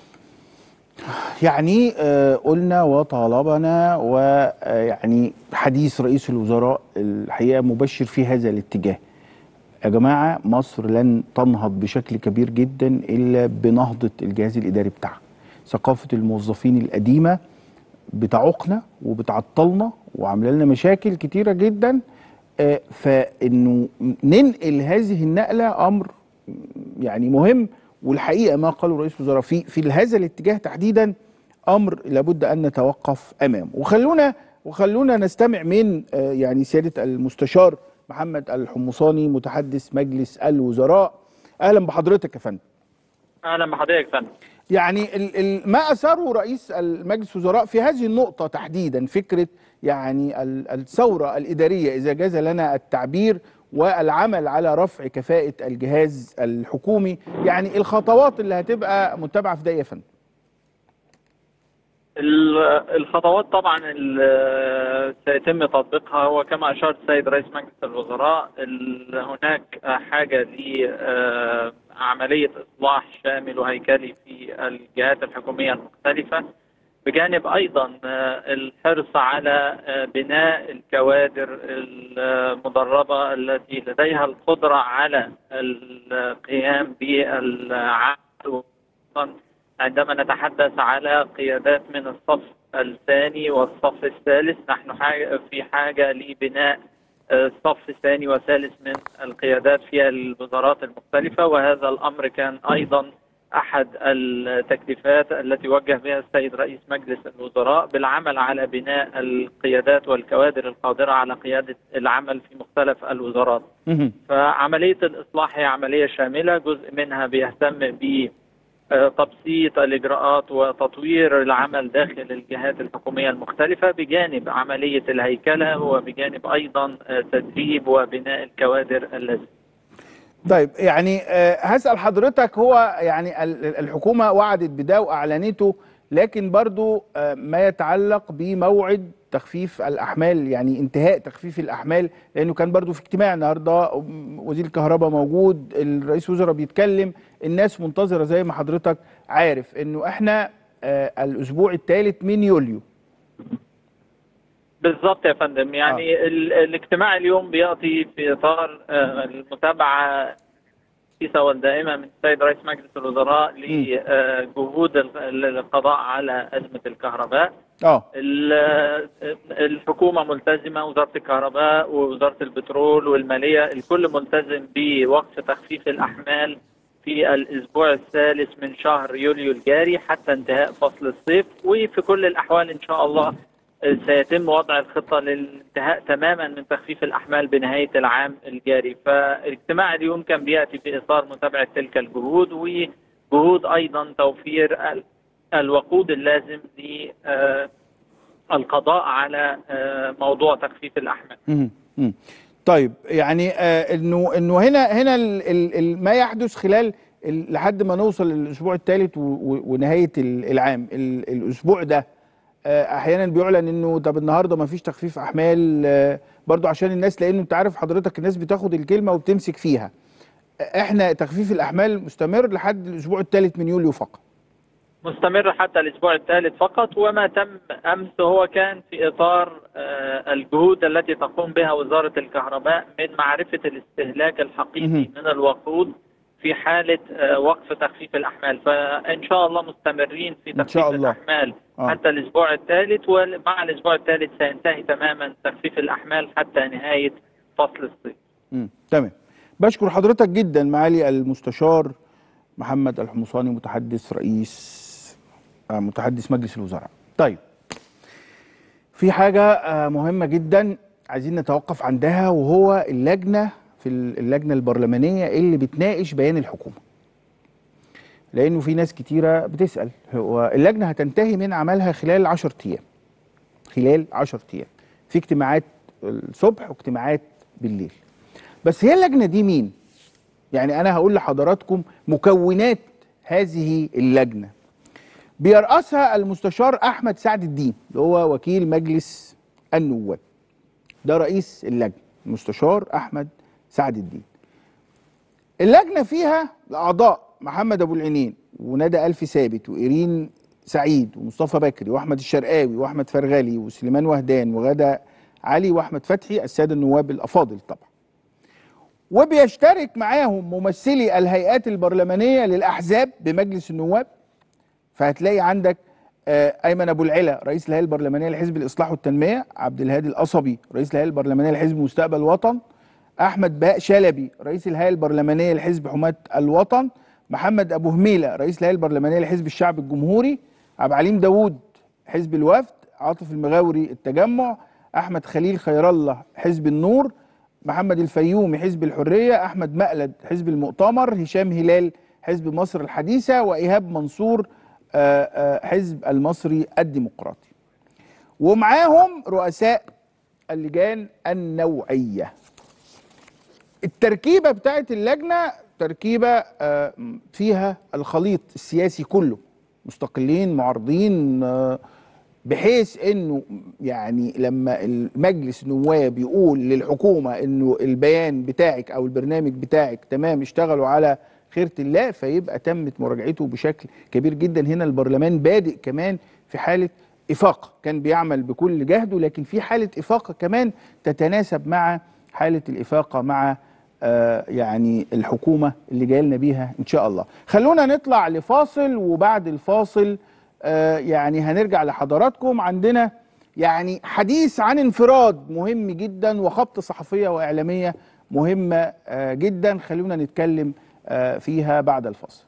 يعني آه، قلنا وطالبنا ويعني حديث رئيس الوزراء الحقيقه مبشر في هذا الاتجاه. يا جماعه مصر لن تنهض بشكل كبير جدا الا بنهضه الجهاز الاداري بتاعها. ثقافه الموظفين القديمه بتعوقنا وبتعطلنا وعامله لنا مشاكل كتيره جدا آه، فانه ننقل هذه النقله امر يعني مهم والحقيقه ما قاله رئيس الوزراء في في هذا الاتجاه تحديدا امر لابد ان نتوقف امامه وخلونا وخلونا نستمع من آه، يعني سياده المستشار محمد الحمصاني متحدث مجلس الوزراء اهلا بحضرتك يا فندم اهلا بحضرتك يا فندم يعني ال- ال- ما اثره رئيس المجلس الوزراء في هذه النقطه تحديدا فكره يعني ال- الثوره الاداريه اذا جاز لنا التعبير والعمل على رفع كفاءه الجهاز الحكومي يعني الخطوات اللي هتبقى متبعه في ده إيه يا فندم ال- الخطوات طبعا اللي سيتم تطبيقها هو كما اشار السيد رئيس مجلس الوزراء ال- هناك حاجه لعمليه اصلاح شامل وهيكلي في الجهات الحكوميه المختلفه بجانب ايضا آه، الحرص على آه، بناء الكوادر المدربه التي لديها القدره على القيام بالعمل عندما نتحدث على قيادات من الصف الثاني والصف الثالث نحن حاجة في حاجة لبناء آه، صف ثاني وثالث من القيادات في الوزارات المختلفة وهذا الأمر كان أيضا أحد التكليفات التي وجه بها السيد رئيس مجلس الوزراء بالعمل على بناء القيادات والكوادر القادرة على قيادة العمل في مختلف الوزارات مهم. فعملية الإصلاح هي عملية شاملة جزء منها بيهتم ب آه، تبسيط الإجراءات وتطوير العمل داخل الجهات الحكومية المختلفة بجانب عملية الهيكلة وبجانب أيضا آه، تدريب وبناء الكوادر اللازمة طيب يعني آه، هسأل حضرتك هو يعني ال- ال- الحكومة وعدت بده وأعلنته لكن برضو آه، ما يتعلق بموعد تخفيف الأحمال يعني انتهاء تخفيف الأحمال لأنه كان برضو في اجتماع النهاردة م- وزير الكهرباء موجود الرئيس وزراء بيتكلم الناس منتظرة زي ما حضرتك عارف انه احنا آه، الأسبوع الثالث من يوليو بالضبط يا فندم يعني ال- الاجتماع اليوم بيأتي في إطار آه، المتابعة الحثيثة والدائمة من السيد رئيس مجلس الوزراء لجهود ال- القضاء على أزمة الكهرباء اه ال- الحكومة ملتزمة وزارة الكهرباء ووزارة البترول والمالية الكل ملتزم بوقف تخفيف الأحمال في الأسبوع الثالث من شهر يوليو الجاري حتى انتهاء فصل الصيف وفي كل الأحوال إن شاء الله سيتم وضع الخطة للانتهاء تماما من تخفيف الأحمال بنهاية العام الجاري فالاجتماع اليوم كان بيأتي في إطار متابعة تلك الجهود وجهود أيضا توفير ال- الوقود اللازم للقضاء على آه، موضوع تخفيف الأحمال مم. مم. طيب يعني آه انه انه هنا هنا ال ال ال ما يحدث خلال ال لحد ما نوصل للاسبوع الثالث ونهايه ال- العام ال الاسبوع ده آه احيانا بيعلن انه طب النهارده ما فيش تخفيف احمال آه برضو عشان الناس لانه انت عارف حضرتك الناس بتاخد الكلمه وبتمسك فيها آه، احنا تخفيف الاحمال مستمر لحد الاسبوع الثالث من يوليو فقط مستمر حتى الأسبوع الثالث فقط وما تم أمس هو كان في إطار آه، الجهود التي تقوم بها وزارة الكهرباء من معرفة الاستهلاك الحقيقي مهم. من الوقود في حالة آه، وقف تخفيف الأحمال فإن شاء الله مستمرين في إن تخفيف شاء الله. الأحمال آه. حتى الأسبوع الثالث ومع الأسبوع الثالث سينتهي تماما تخفيف الأحمال حتى نهاية فصل الصيف مم. تمام بشكر حضرتك جدا معالي المستشار محمد الحمصاني متحدث رئيس آه، متحدث مجلس الوزراء طيب في حاجة آه، مهمة جدا عايزين نتوقف عندها وهو اللجنة في ال- اللجنة البرلمانية اللي بتناقش بيان الحكومة لأنه في ناس كتيرة بتسأل هو اللجنة هتنتهي من عملها خلال 10 أيام خلال 10 أيام في اجتماعات الصبح واجتماعات بالليل بس هي اللجنة دي مين؟ يعني أنا هقول لحضراتكم مكونات هذه اللجنة بيرأسها المستشار أحمد سعد الدين اللي هو وكيل مجلس النواب ده رئيس اللجنة المستشار أحمد سعد الدين اللجنة فيها الأعضاء محمد أبو العينين وندى ألف ثابت وإيرين سعيد ومصطفى بكري وأحمد الشرقاوي وأحمد فرغلي وسليمان وهدان وغدا علي وأحمد فتحي السادة النواب الأفاضل طبعا وبيشترك معاهم ممثلي الهيئات البرلمانية للأحزاب بمجلس النواب فهتلاقي عندك آه، ايمن ابو العلا رئيس الهيئه البرلمانيه لحزب الاصلاح والتنميه عبد الهادي القصبي رئيس الهيئه البرلمانيه لحزب مستقبل وطن احمد باء شلبي رئيس الهيئه البرلمانيه لحزب حماه الوطن محمد ابو هميله رئيس الهيئه البرلمانيه لحزب الشعب الجمهوري عبد العليم داوود حزب الوفد عاطف المغاوري التجمع احمد خليل خير الله حزب النور محمد الفيومي حزب الحريه احمد مقلد حزب المؤتمر هشام هلال حزب مصر الحديثه وايهاب منصور آه، آه، حزب المصري الديمقراطي ومعاهم رؤساء اللجان النوعيه التركيبه بتاعت اللجنه تركيبه آه، فيها الخليط السياسي كله مستقلين معارضين آه، بحيث انه يعني لما المجلس النواب يقول للحكومه انه البيان بتاعك او البرنامج بتاعك تمام اشتغلوا على خيرة الله فيبقى تمت مراجعته بشكل كبير جدا هنا البرلمان بادئ كمان في حاله افاقه كان بيعمل بكل جهده لكن في حاله افاقه كمان تتناسب مع حاله الافاقه مع آه، يعني الحكومه اللي جايه لنا بيها ان شاء الله. خلونا نطلع لفاصل وبعد الفاصل آه، يعني هنرجع لحضراتكم عندنا يعني حديث عن انفراد مهم جدا وخبط صحفيه واعلاميه مهمه آه، جدا خلونا نتكلم آه، فيها بعد الفاصل.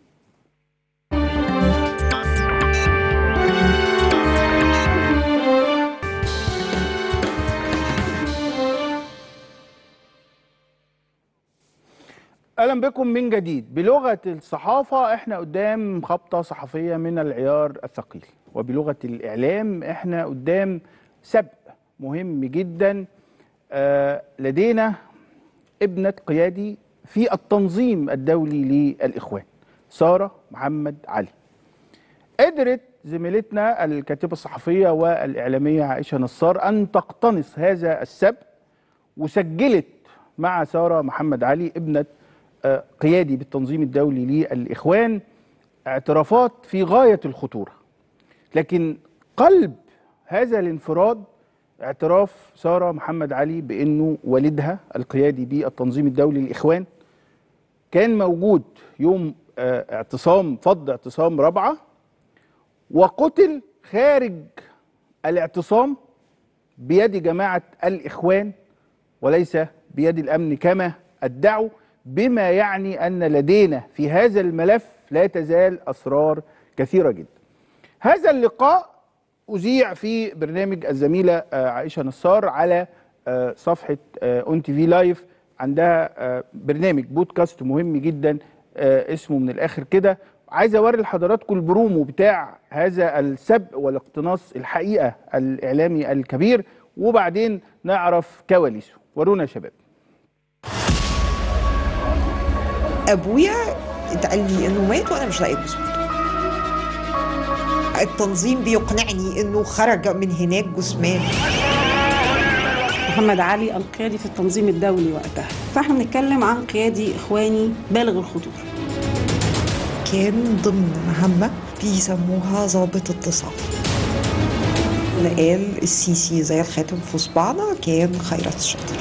اهلا بكم من جديد بلغه الصحافه احنا قدام خبطه صحفيه من العيار الثقيل وبلغه الاعلام احنا قدام سبق مهم جدا آه، لدينا ابنه قيادي في التنظيم الدولي للاخوان ساره محمد علي قدرت زميلتنا الكاتبه الصحفيه والاعلاميه عائشه نصار ان تقتنص هذا السبق وسجلت مع ساره محمد علي ابنه آه، قيادي بالتنظيم الدولي للاخوان اعترافات في غايه الخطوره لكن قلب هذا الانفراد اعتراف ساره محمد علي بانه والدها القيادي بالتنظيم الدولي للاخوان كان موجود يوم آه، اعتصام فض اعتصام رابعه وقتل خارج الاعتصام بيد جماعه الاخوان وليس بيد الامن كما ادعوا بما يعني ان لدينا في هذا الملف لا تزال اسرار كثيره جدا. هذا اللقاء اذيع في برنامج الزميله آه، عائشه نصار على آه، صفحه اون تي في لايف عندها آه، برنامج بودكاست مهم جدا آه، اسمه من الاخر كده عايز اوري لحضراتكم البرومو بتاع هذا السبق والاقتناص الحقيقه الاعلامي الكبير وبعدين نعرف كواليسه ورونا يا شباب ابويا اتقال لي انه مات وانا مش لاقيه جثمته التنظيم بيقنعني انه خرج من هناك جثمان محمد علي القيادي في التنظيم الدولي وقتها فاحنا بنتكلم عن قيادي اخواني بالغ الخطوره كان ضمن مهمه بيسموها ضابط اتصال اللي قال السيسي زي الخاتم في صباعنا كان خيرت الشاطر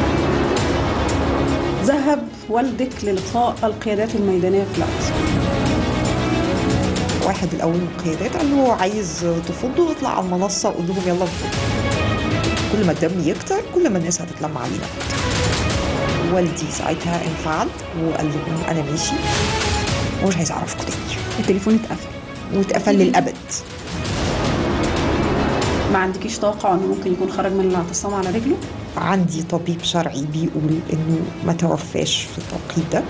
ذهب والدك للقاء القيادات الميدانيه في الاقصى واحد الاول من القيادات قال له عايز تفضوا اطلع على المنصه وقول لهم يلا نفض كل ما الدم يكتر كل ما الناس هتتلم علينا والدي ساعتها انفعل وقال لهم انا ماشي ومش عايز اعرفكم تاني التليفون اتقفل واتقفل للابد ما عندكيش توقع انه ممكن يكون خرج من الاعتصام على رجله عندي طبيب شرعي بيقول انه ما توفاش في التوقيت ده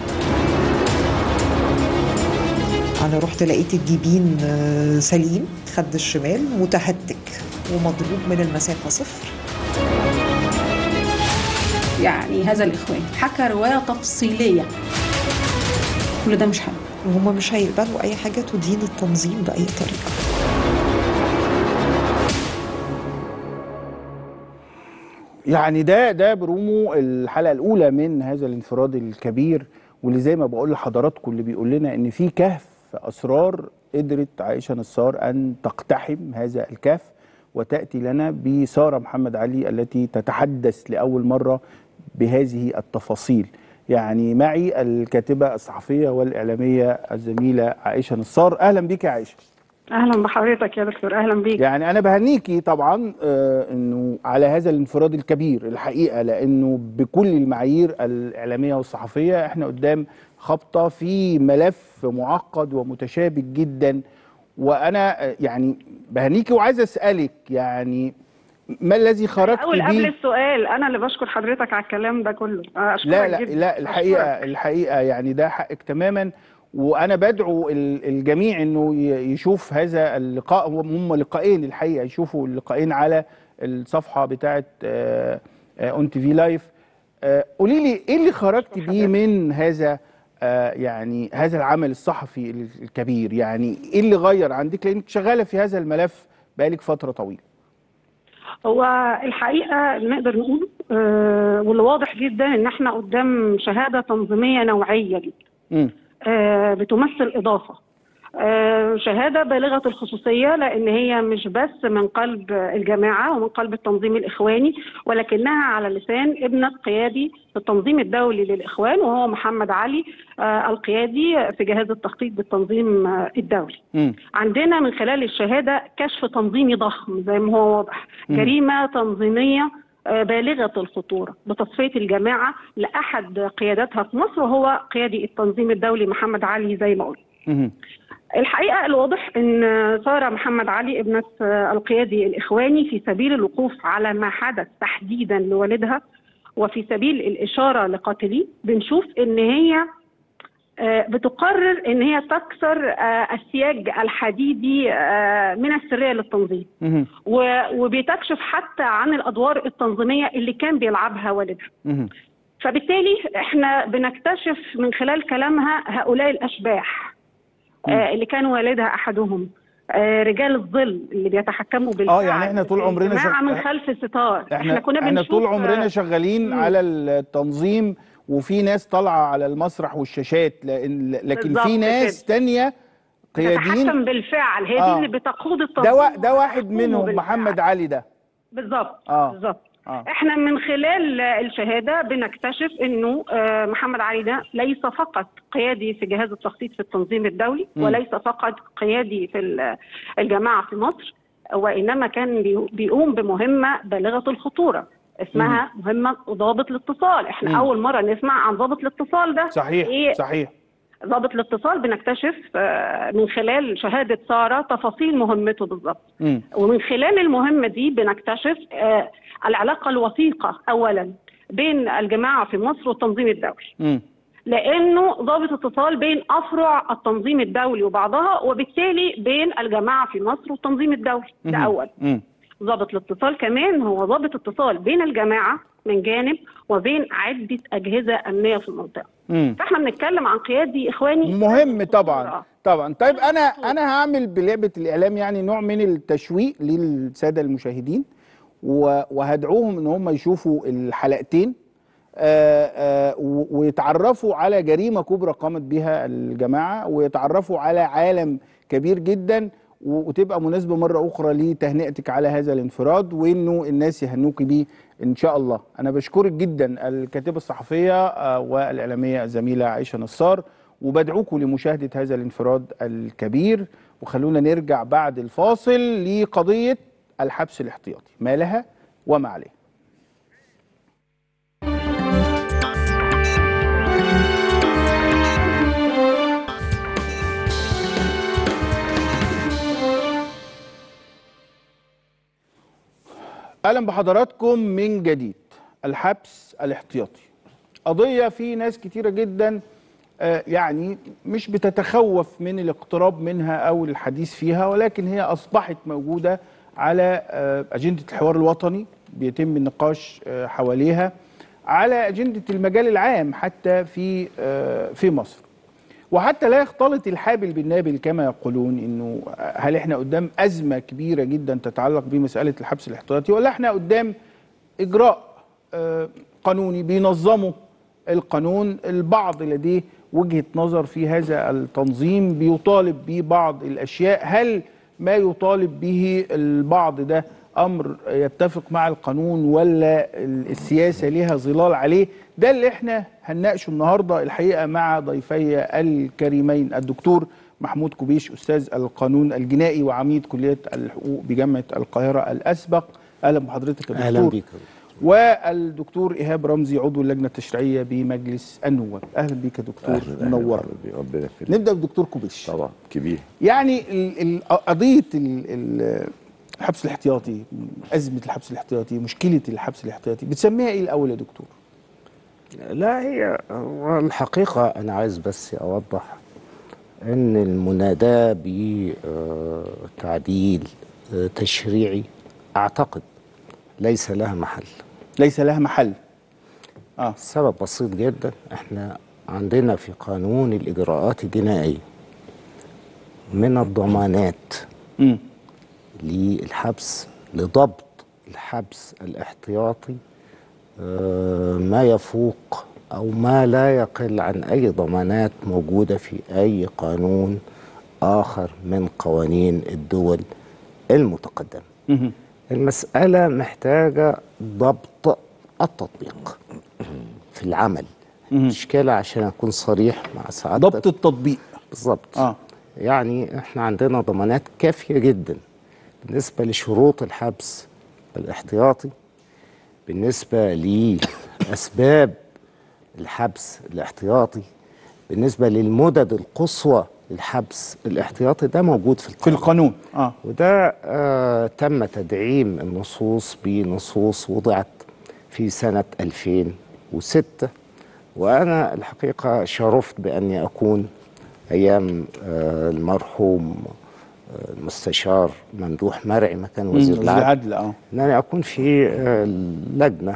انا رحت لقيت الجبين آه، سليم خد الشمال متهتك ومضروب من المسافه صفر يعني هذا الاخوان حكى روايه تفصيليه كل ده مش حلو وهم مش هيقبلوا اي حاجه تدين التنظيم باي طريقه يعني ده ده برومو الحلقه الاولى من هذا الانفراد الكبير واللي زي ما بقول لحضراتكم اللي بيقول لنا ان في كهف اسرار قدرت عائشه نصار ان تقتحم هذا الكهف وتاتي لنا بساره محمد علي التي تتحدث لاول مره بهذه التفاصيل يعني معي الكاتبه الصحفيه والاعلاميه الزميله عائشه نصار اهلا بك يا عائشه اهلا بحضرتك يا دكتور اهلا بيك يعني انا بهنيكي طبعا آه، انه على هذا الانفراد الكبير الحقيقه لانه بكل المعايير الاعلاميه والصحفيه احنا قدام خبطه في ملف معقد ومتشابك جدا وانا آه، يعني بهنيكي وعايز اسالك يعني ما الذي خرجت اول قبل بيه السؤال انا اللي بشكر حضرتك على الكلام ده كله أنا أشكرك لا لا جدا. لا الحقيقه أشكرك. الحقيقه يعني ده حقك تماما وانا بدعو ال- الجميع انه ي- يشوف هذا اللقاء هم لقاءين الحقيقه يشوفوا اللقاءين على الصفحه بتاعه اون تي في لايف قولي لي ايه اللي خرجت بيه من هذا آه، يعني هذا العمل الصحفي ال- الكبير يعني ايه اللي غير عندك لانك شغاله في هذا الملف بقالك فتره طويله هو الحقيقه نقدر نقول آه واللي واضح جدا ان احنا قدام شهاده تنظيميه نوعيه جدا مم. آه بتمثل اضافه آه شهاده بالغه الخصوصيه لان هي مش بس من قلب الجماعه ومن قلب التنظيم الاخواني ولكنها على لسان ابنه قيادي في التنظيم الدولي للاخوان وهو محمد علي آه القيادي في جهاز التخطيط بالتنظيم آه الدولي. مم. عندنا من خلال الشهاده كشف تنظيمي ضخم زي ما هو واضح مم. جريمه تنظيميه آه، بالغه الخطوره بتصفيه الجماعه لاحد قياداتها في مصر وهو قيادي التنظيم الدولي محمد علي زي ما قلت. مم. الحقيقه الواضح ان ساره محمد علي ابنه آه، القيادي الاخواني في سبيل الوقوف على ما حدث تحديدا لوالدها وفي سبيل الاشاره لقاتليه بنشوف ان هي آه، بتقرر ان هي تكسر آه، السياج الحديدي آه، من السريه للتنظيم مم. و- وبتكشف حتى عن الادوار التنظيميه اللي كان بيلعبها والدها مم. فبالتالي احنا بنكتشف من خلال كلامها هؤلاء الاشباح آه اللي كان والدها احدهم آه رجال الظل اللي بيتحكموا بالفعل يعني إحنا طول في عمرنا الجماعة شغ- من خلف ستار احنا كنا احنا بنشوف طول عمرنا آه، شغالين مم. على التنظيم وفي ناس طالعه على المسرح والشاشات لان لكن بالظبط في ناس كده. تانية قياديين بتتحكم بالفعل هي آه. دي اللي بتقود التنظيم ده وا- ده واحد وتحكمه منهم بالفعل. محمد علي ده بالظبط آه. بالظبط اه احنا من خلال الشهاده بنكتشف انه آه، محمد علي ده ليس فقط قيادي في جهاز التخطيط في التنظيم الدولي مم. وليس فقط قيادي في ال- الجماعه في مصر وانما كان بي- بيقوم بمهمه بالغه الخطوره اسمها مهمه ضابط الاتصال احنا مم. اول مره نسمع عن ضابط الاتصال ده صحيح ايه صحيح ضابط الاتصال بنكتشف آه، من خلال شهاده ساره تفاصيل مهمته بالظبط مم. ومن خلال المهمة دي بنكتشف آه، العلاقة الوثيقة أولا بين الجماعة في مصر والتنظيم الدولي مم. لأنه ضابط اتصال بين أفرع التنظيم الدولي وبعضها وبالتالي بين الجماعة في مصر والتنظيم الدولي ده مم. أول مم. ضابط الاتصال كمان هو ضابط اتصال بين الجماعة من جانب وبين عدة أجهزة أمنية في المنطقة مم. فاحنا بنتكلم عن قيادي إخواني مهم طبعا طبعا طيب انا انا هعمل بلعبه الاعلام يعني نوع من التشويق للساده المشاهدين و- وهدعوهم ان هم يشوفوا الحلقتين آه، آه، و- ويتعرفوا على جريمه كبرى قامت بها الجماعه ويتعرفوا على عالم كبير جدا و- وتبقى مناسبه مره اخرى لتهنئتك على هذا الانفراد وانه الناس يهنوك بيه ان شاء الله انا بشكرك جدا الكاتبه الصحفيه آه، والاعلاميه الزميله عائشه نصار وبدعوكم لمشاهده هذا الانفراد الكبير وخلونا نرجع بعد الفاصل لقضيه الحبس الاحتياطي ما لها وما عليها اهلا بحضراتكم من جديد الحبس الاحتياطي قضيه في ناس كتيره جدا آه، يعني مش بتتخوف من الاقتراب منها او الحديث فيها ولكن هي اصبحت موجوده على آه، اجنده الحوار الوطني بيتم النقاش آه، حواليها على اجنده المجال العام حتى في آه، في مصر وحتى لا يختلط الحابل بالنابل كما يقولون انه هل احنا قدام ازمه كبيره جدا تتعلق بمساله الحبس الاحتياطي ولا احنا قدام اجراء آه، قانوني بينظمه القانون البعض لديه وجهه نظر في هذا التنظيم بيطالب ببعض الاشياء هل ما يطالب به البعض ده امر يتفق مع القانون ولا السياسه ليها ظلال عليه ده اللي احنا هنناقشه النهارده الحقيقه مع ضيفي الكريمين الدكتور محمود كوبيش استاذ القانون الجنائي وعميد كليه الحقوق بجامعه القاهره الاسبق اهلا بحضرتك يا دكتور اهلا بيك والدكتور ايهاب رمزي عضو اللجنه التشريعيه بمجلس النواب اهلا بيك يا دكتور منور ربنا يخليك نبدا بدكتور كوبيش طبعا كبير يعني ال- ال- قضيه ال- ال- الحبس الاحتياطي ازمه الحبس الاحتياطي مشكله الحبس الاحتياطي بتسميها ايه الاول يا دكتور لا هي هو الحقيقة أنا عايز بس أوضح ان المناداة بتعديل تشريعي اعتقد ليس لها محل ليس لها محل اه سبب بسيط جدا احنا عندنا في قانون الاجراءات الجنائيه من الضمانات مم. للحبس لضبط الحبس الاحتياطي آه، ما يفوق او ما لا يقل عن اي ضمانات موجوده في اي قانون اخر من قوانين الدول المتقدمه مهم. المسألة محتاجة ضبط التطبيق في العمل مشكلة عشان أكون صريح مع سعادتك ضبط التطبيق بالظبط اه يعني احنا عندنا ضمانات كافية جدا بالنسبة لشروط الحبس الاحتياطي بالنسبة لأسباب الحبس الاحتياطي بالنسبة للمدد القصوى للحبس الاحتياطي ده موجود في في القانون القانون اه وده آه تم تدعيم النصوص بنصوص وضعت في سنة 2006 وأنا الحقيقة شرفت بأني أكون أيام آه المرحوم آه المستشار ممدوح مرعي مكان مم. وزير العدل العدل اه ان انا اكون في آه، اللجنه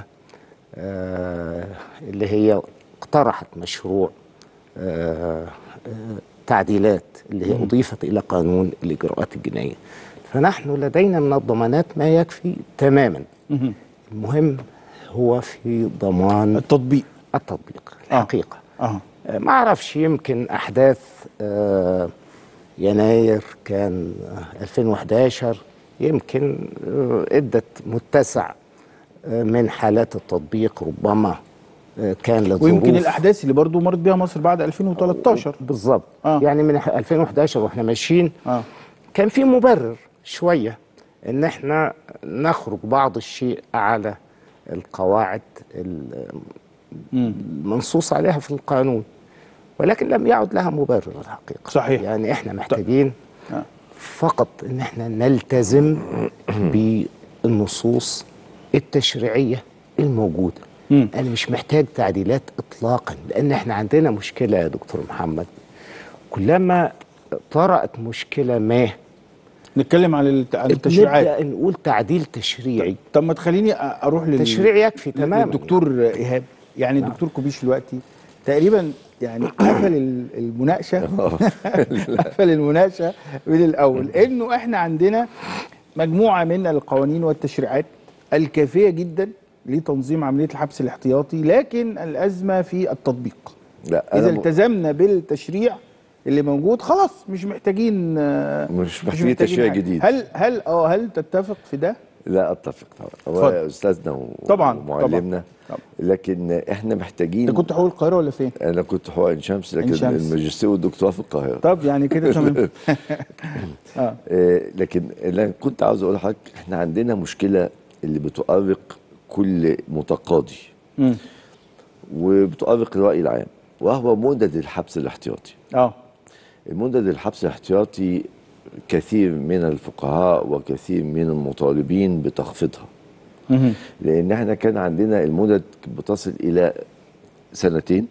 آه، اللي هي اقترحت مشروع آه، آه، تعديلات اللي هي اضيفت الى قانون الاجراءات الجنائيه فنحن لدينا من الضمانات ما يكفي تماما مهم. المهم هو في ضمان التطبيق التطبيق آه. الحقيقه اه آه، ما اعرفش يمكن احداث آه، يناير كان آه، 2011 يمكن آه، ادت متسع آه، من حالات التطبيق ربما آه، كان لظروف ويمكن الاحداث اللي برضو مرت بيها مصر بعد 2013 بالظبط آه. يعني من 2011 واحنا ماشيين اه كان في مبرر شويه ان احنا نخرج بعض الشيء على القواعد ال- مم. المنصوص عليها في القانون ولكن لم يعد لها مبرر الحقيقه صحيح. يعني احنا محتاجين آه. فقط ان احنا نلتزم بالنصوص التشريعيه الموجوده مم. انا مش محتاج تعديلات اطلاقا لان احنا عندنا مشكله يا دكتور محمد كلما طرأت مشكله ما نتكلم عن الت- عن التشريعات نبدا نقول تعديل تشريعي طب ما تخليني أ- اروح لل تشريع يكفي تماما الدكتور ايهاب يعني الدكتور كوبيش دلوقتي تقريبا يعني قفل ال- المناقشه قفل المناقشه من الاول انه احنا عندنا مجموعه من القوانين والتشريعات الكافيه جدا لتنظيم عمليه الحبس الاحتياطي لكن الازمه في التطبيق لا اذا انا م- التزمنا بالتشريع اللي موجود خلاص مش محتاجين آه، مش محتاجين محتاجين تشريع حاجة. جديد. هل هل اه هل تتفق في ده؟ لا اتفق طبعا هو اتفضل. استاذنا و- طبعاً، ومعلمنا طبعاً. لكن احنا محتاجين انت كنت حقوق القاهره ولا فين؟ انا كنت حقوق عين شمس لكن عين شمس. الماجستير والدكتوراه في القاهره طب يعني كده تمام اه آه، لكن اللي أنا كنت عاوز اقول لحضرتك احنا عندنا مشكله اللي بتؤرق كل متقاضي مم. وبتؤرق الراي العام وهو مدد الحبس الاحتياطي اه المدد الحبس الاحتياطي كثير من الفقهاء وكثير من المطالبين بتخفيضها مهم. لان احنا كان عندنا المدد بتصل الى سنتين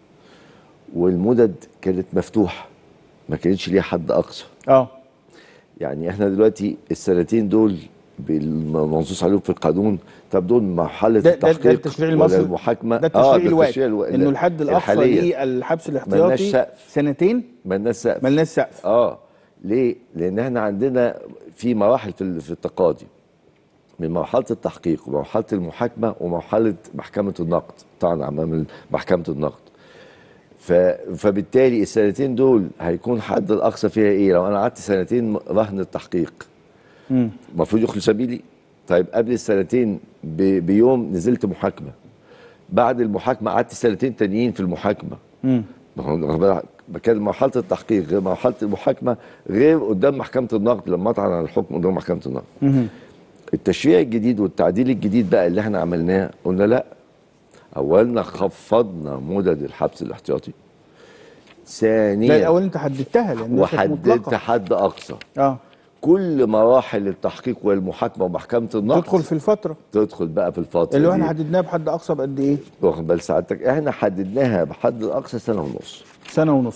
والمدد كانت مفتوحه ما كانتش ليها حد اقصى اه يعني احنا دلوقتي السنتين دول بالمنصوص عليهم في القانون طب دول مرحله ده- ده- ده التحقيق التشريع ولا المصري؟ المحاكمه ده التشريع الواجب التشريع الو- انه الحد الاقصى الحالية. للحبس ملناش الاحتياطي سقف سنتين ملناش سقف ملناش سقف اه ليه؟ لان احنا عندنا في مراحل في ال- في التقاضي من مرحله التحقيق ومرحله المحاكمه ومرحله محكمه النقد طبعا امام محكمه النقد ف... فبالتالي السنتين دول هيكون حد الاقصى فيها ايه؟ لو انا قعدت سنتين رهن التحقيق مم. المفروض يخلو سبيلي طيب قبل السنتين ب... بيوم نزلت محاكمه بعد المحاكمه قعدت سنتين تانيين في المحاكمه مم. ما هو واخد بالك؟ كان مرحله التحقيق غير مرحله المحاكمه غير قدام محكمه النقد لما اطعن على الحكم قدام محكمه النقد مهم. التشريع الجديد والتعديل الجديد بقى اللي احنا عملناه قلنا لا اولا خفضنا مدد الحبس الاحتياطي لا ثانيا الاول انت حددتها لان دي كانت وحددت مطلقة. حد اقصى اه كل مراحل التحقيق والمحاكمه ومحكمه النقد تدخل في الفتره تدخل بقى في الفتره اللي هو دي. احنا حددناها بحد اقصى بقد ايه؟ واخد بال سعادتك احنا حددناها بحد الاقصى سنه ونص سنه ونص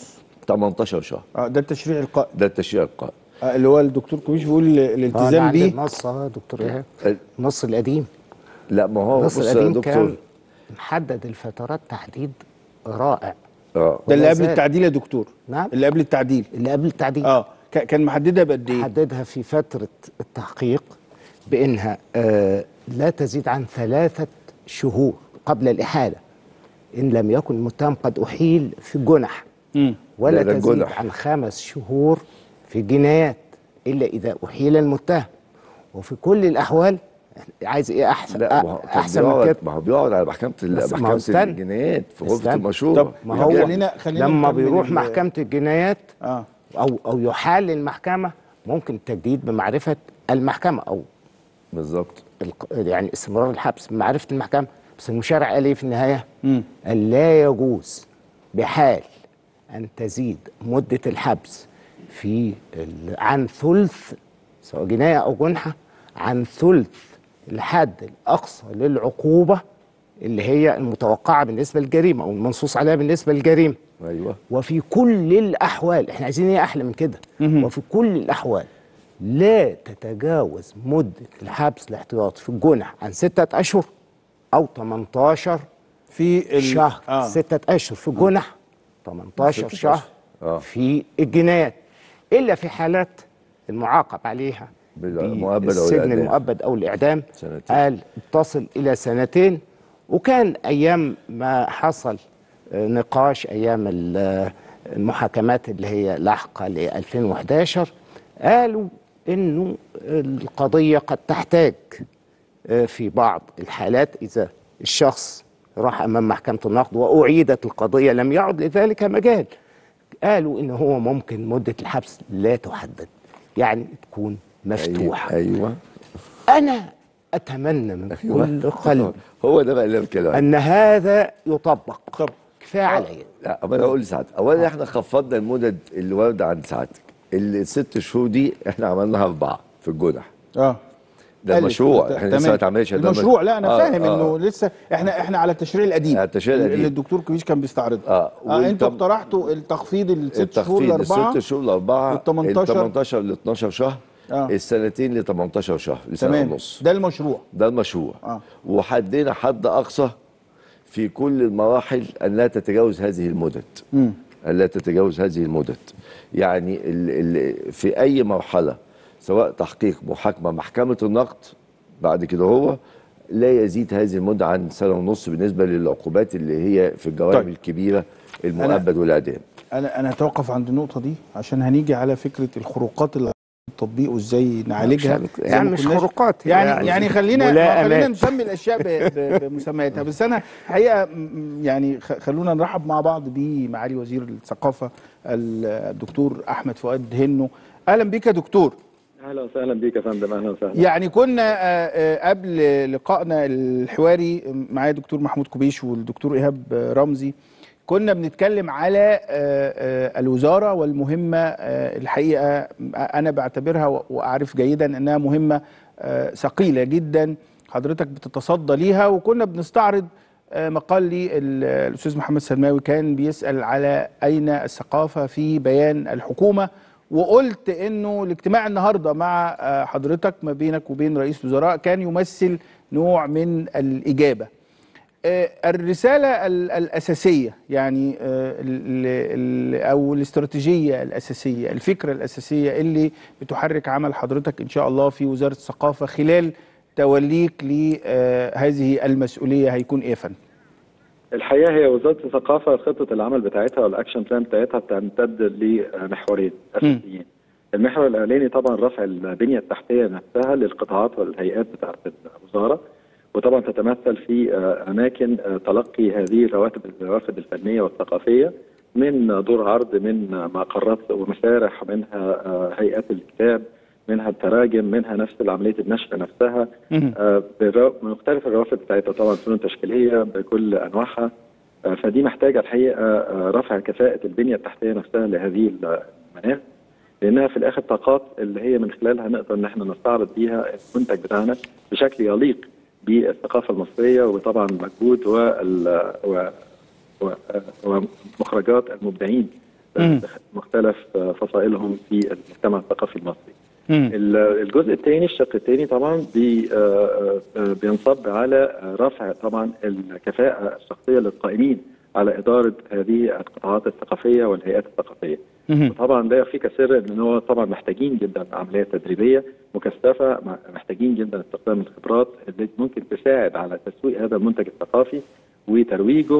18 شهر اه ده التشريع القائم ده التشريع القائم آه اللي هو الدكتور كويش بيقول آه، الالتزام أنا عندي بيه النص اه دكتور ايهاب النص القديم لا ما هو النص بص يا القديم دكتور كان محدد الفترات تحديد رائع اه ده اللي ولا قبل زال. التعديل يا دكتور نعم اللي قبل التعديل اللي قبل التعديل اه ك- كان محددها بقد ايه حددها في فترة التحقيق بأنها آه، لا تزيد عن ثلاثة شهور قبل الإحالة إن لم يكن المتهم قد أحيل في الجنح مم. ولا لا، ده تزيد الجنح. عن خمس شهور في الجنايات إلا إذا أحيل المتهم وفي كل الأحوال عايز إيه أحسن لا ما هو كان أحسن من بيقعد كده ما هو بيقعد على محكمة ال- بس ما هو محكمة استنى. الجنايات في غرفة استنى. المشورة طب ما هو خلينا خلينا لما نكمل بيروح ال- محكمة الجنايات اه أو أو يحال للمحكمة ممكن التجديد بمعرفة المحكمة أو بالظبط الق- يعني استمرار الحبس بمعرفة المحكمة بس المشرع قال ايه في النهاية؟ مم. قال لا يجوز بحال أن تزيد مدة الحبس في ال- عن ثلث سواء جناية أو جنحة عن ثلث الحد الأقصى للعقوبة اللي هي المتوقعة بالنسبة للجريمة أو المنصوص عليها بالنسبة للجريمة ايوه وفي كل الأحوال احنا عايزين ايه أحلى من كده وفي كل الأحوال لا تتجاوز مدة الحبس الاحتياطي في الجنح عن ستة أشهر أو 18 في ال- شهر آه. ستة أشهر في الجنح 18 ستة شهر أشهر. آه. في الجنايات إلا في حالات المعاقب عليها بالمؤبد أو بالسجن الإعدام. المؤبد أو الإعدام سنتين. قال تصل إلى سنتين وكان أيام ما حصل آه، نقاش أيام ال- آه، المحاكمات اللي هي لاحقة ل 2011 قالوا إنه القضية قد تحتاج آه، في بعض الحالات إذا الشخص راح أمام محكمة النقد وأعيدت القضية لم يعد لذلك مجال قالوا إن هو ممكن مدة الحبس لا تحدد يعني تكون مفتوحة ايوه أنا أتمنى من كل قلب هو ده بقى اللي انا بتكلم عنه أن هذا يطبق طب كفاية عليا لا أما انا اقول لسعادتك اولا احنا خفضنا المدد اللي وارده عند سعادتك الست شهور دي احنا عملناها اربعه في الجنح اه ده ألف. مشروع ت- احنا لسه تمام. ما اتعملش ده المشروع لا انا آه، فاهم آه. انه لسه احنا احنا على التشريع القديم على التشريع القديم. اللي الدكتور كويش كان بيستعرضه آه، اه انتوا والتم- اقترحتوا التخفيض الست شهور التخفيض لاربعه الست شهور لاربعه ال 18 18 ل 12 شهر آه. السنتين ل 18 شهر لسنه تمام ونص ده المشروع ده المشروع آه. وحدينا حد اقصى في كل المراحل ان لا تتجاوز هذه المدد مم. ان لا تتجاوز هذه المدد يعني ال ال في اي مرحله سواء تحقيق محاكمه محكمه النقد بعد كده هو لا يزيد هذه المده عن سنه ونص بالنسبه للعقوبات اللي هي في الجرائم طيب. طيب. الكبيره المؤبد والاعدام انا انا هتوقف عند النقطه دي عشان هنيجي على فكره الخروقات اللي التطبيق وازاي نعالجها مش- زي يعني ما مش كناش- خروقات يعني يعني يعني خلينا ما ملائمات. خلينا نسمي الاشياء ب- ب- بمسمياتها بس انا حقيقه م- يعني خ- خلونا نرحب مع بعض بمعالي وزير الثقافه الدكتور احمد فؤاد هنو اهلا بك يا دكتور اهلا وسهلا بيك يا فندم اهلا وسهلا يعني كنا آه، آه، قبل لقائنا الحواري معايا دكتور محمود كوبيش والدكتور ايهاب رمزي كنا بنتكلم على آه، آه، الوزاره والمهمه آه، الحقيقه انا بعتبرها و- واعرف جيدا انها مهمه آه، ثقيله جدا حضرتك بتتصدى ليها وكنا بنستعرض آه، مقال لي ال- الاستاذ محمد سلماوي كان بيسال على اين الثقافه في بيان الحكومه وقلت انه الاجتماع النهارده مع آه، حضرتك ما بينك وبين رئيس الوزراء كان يمثل نوع من الاجابه آه، الرسالة ال- الأساسية يعني آه، ال- ال- أو الاستراتيجية الأساسية الفكرة الأساسية اللي بتحرك عمل حضرتك إن شاء الله في وزارة الثقافة خلال توليك لهذه المسؤولية هيكون إيه يا فندم؟ الحقيقه هي وزاره الثقافه خطه العمل بتاعتها والاكشن بلان بتاعتها بتمتد لمحورين اساسيين المحور الاولاني طبعا رفع البنيه التحتيه نفسها للقطاعات والهيئات بتاعت الوزاره وطبعا تتمثل في آه، اماكن آه، تلقي هذه الرواتب الروافد الفنيه والثقافيه من دور عرض من مقرات ومسارح منها آه، هيئات الكتاب منها التراجم منها نفس عمليه النشر نفسها آه، بالرو- بمختلف الروافد بتاعتها طبعا فنون تشكيليه بكل انواعها آه، فدي محتاجه الحقيقه آه، رفع كفاءه البنيه التحتيه نفسها لهذه المناهج لانها في الاخر طاقات اللي هي من خلالها نقدر ان احنا نستعرض بيها المنتج بتاعنا بشكل يليق بالثقافه المصريه وطبعا المجهود وال و- و- ومخرجات المبدعين مم. مختلف آه، فصائلهم في المجتمع الثقافي المصري مم. ال- الجزء الثاني الشق الثاني طبعا بي آه، آه، آه، بينصب على آه، رفع طبعا الكفاءة الشخصية للقائمين على إدارة هذه القطاعات الثقافية والهيئات الثقافية مهم. وطبعا لا يخفيك سر ان هو طبعا محتاجين جدا عمليات تدريبيه مكثفه مع- محتاجين جدا استخدام الخبرات اللي ممكن تساعد على تسويق هذا المنتج الثقافي وترويجه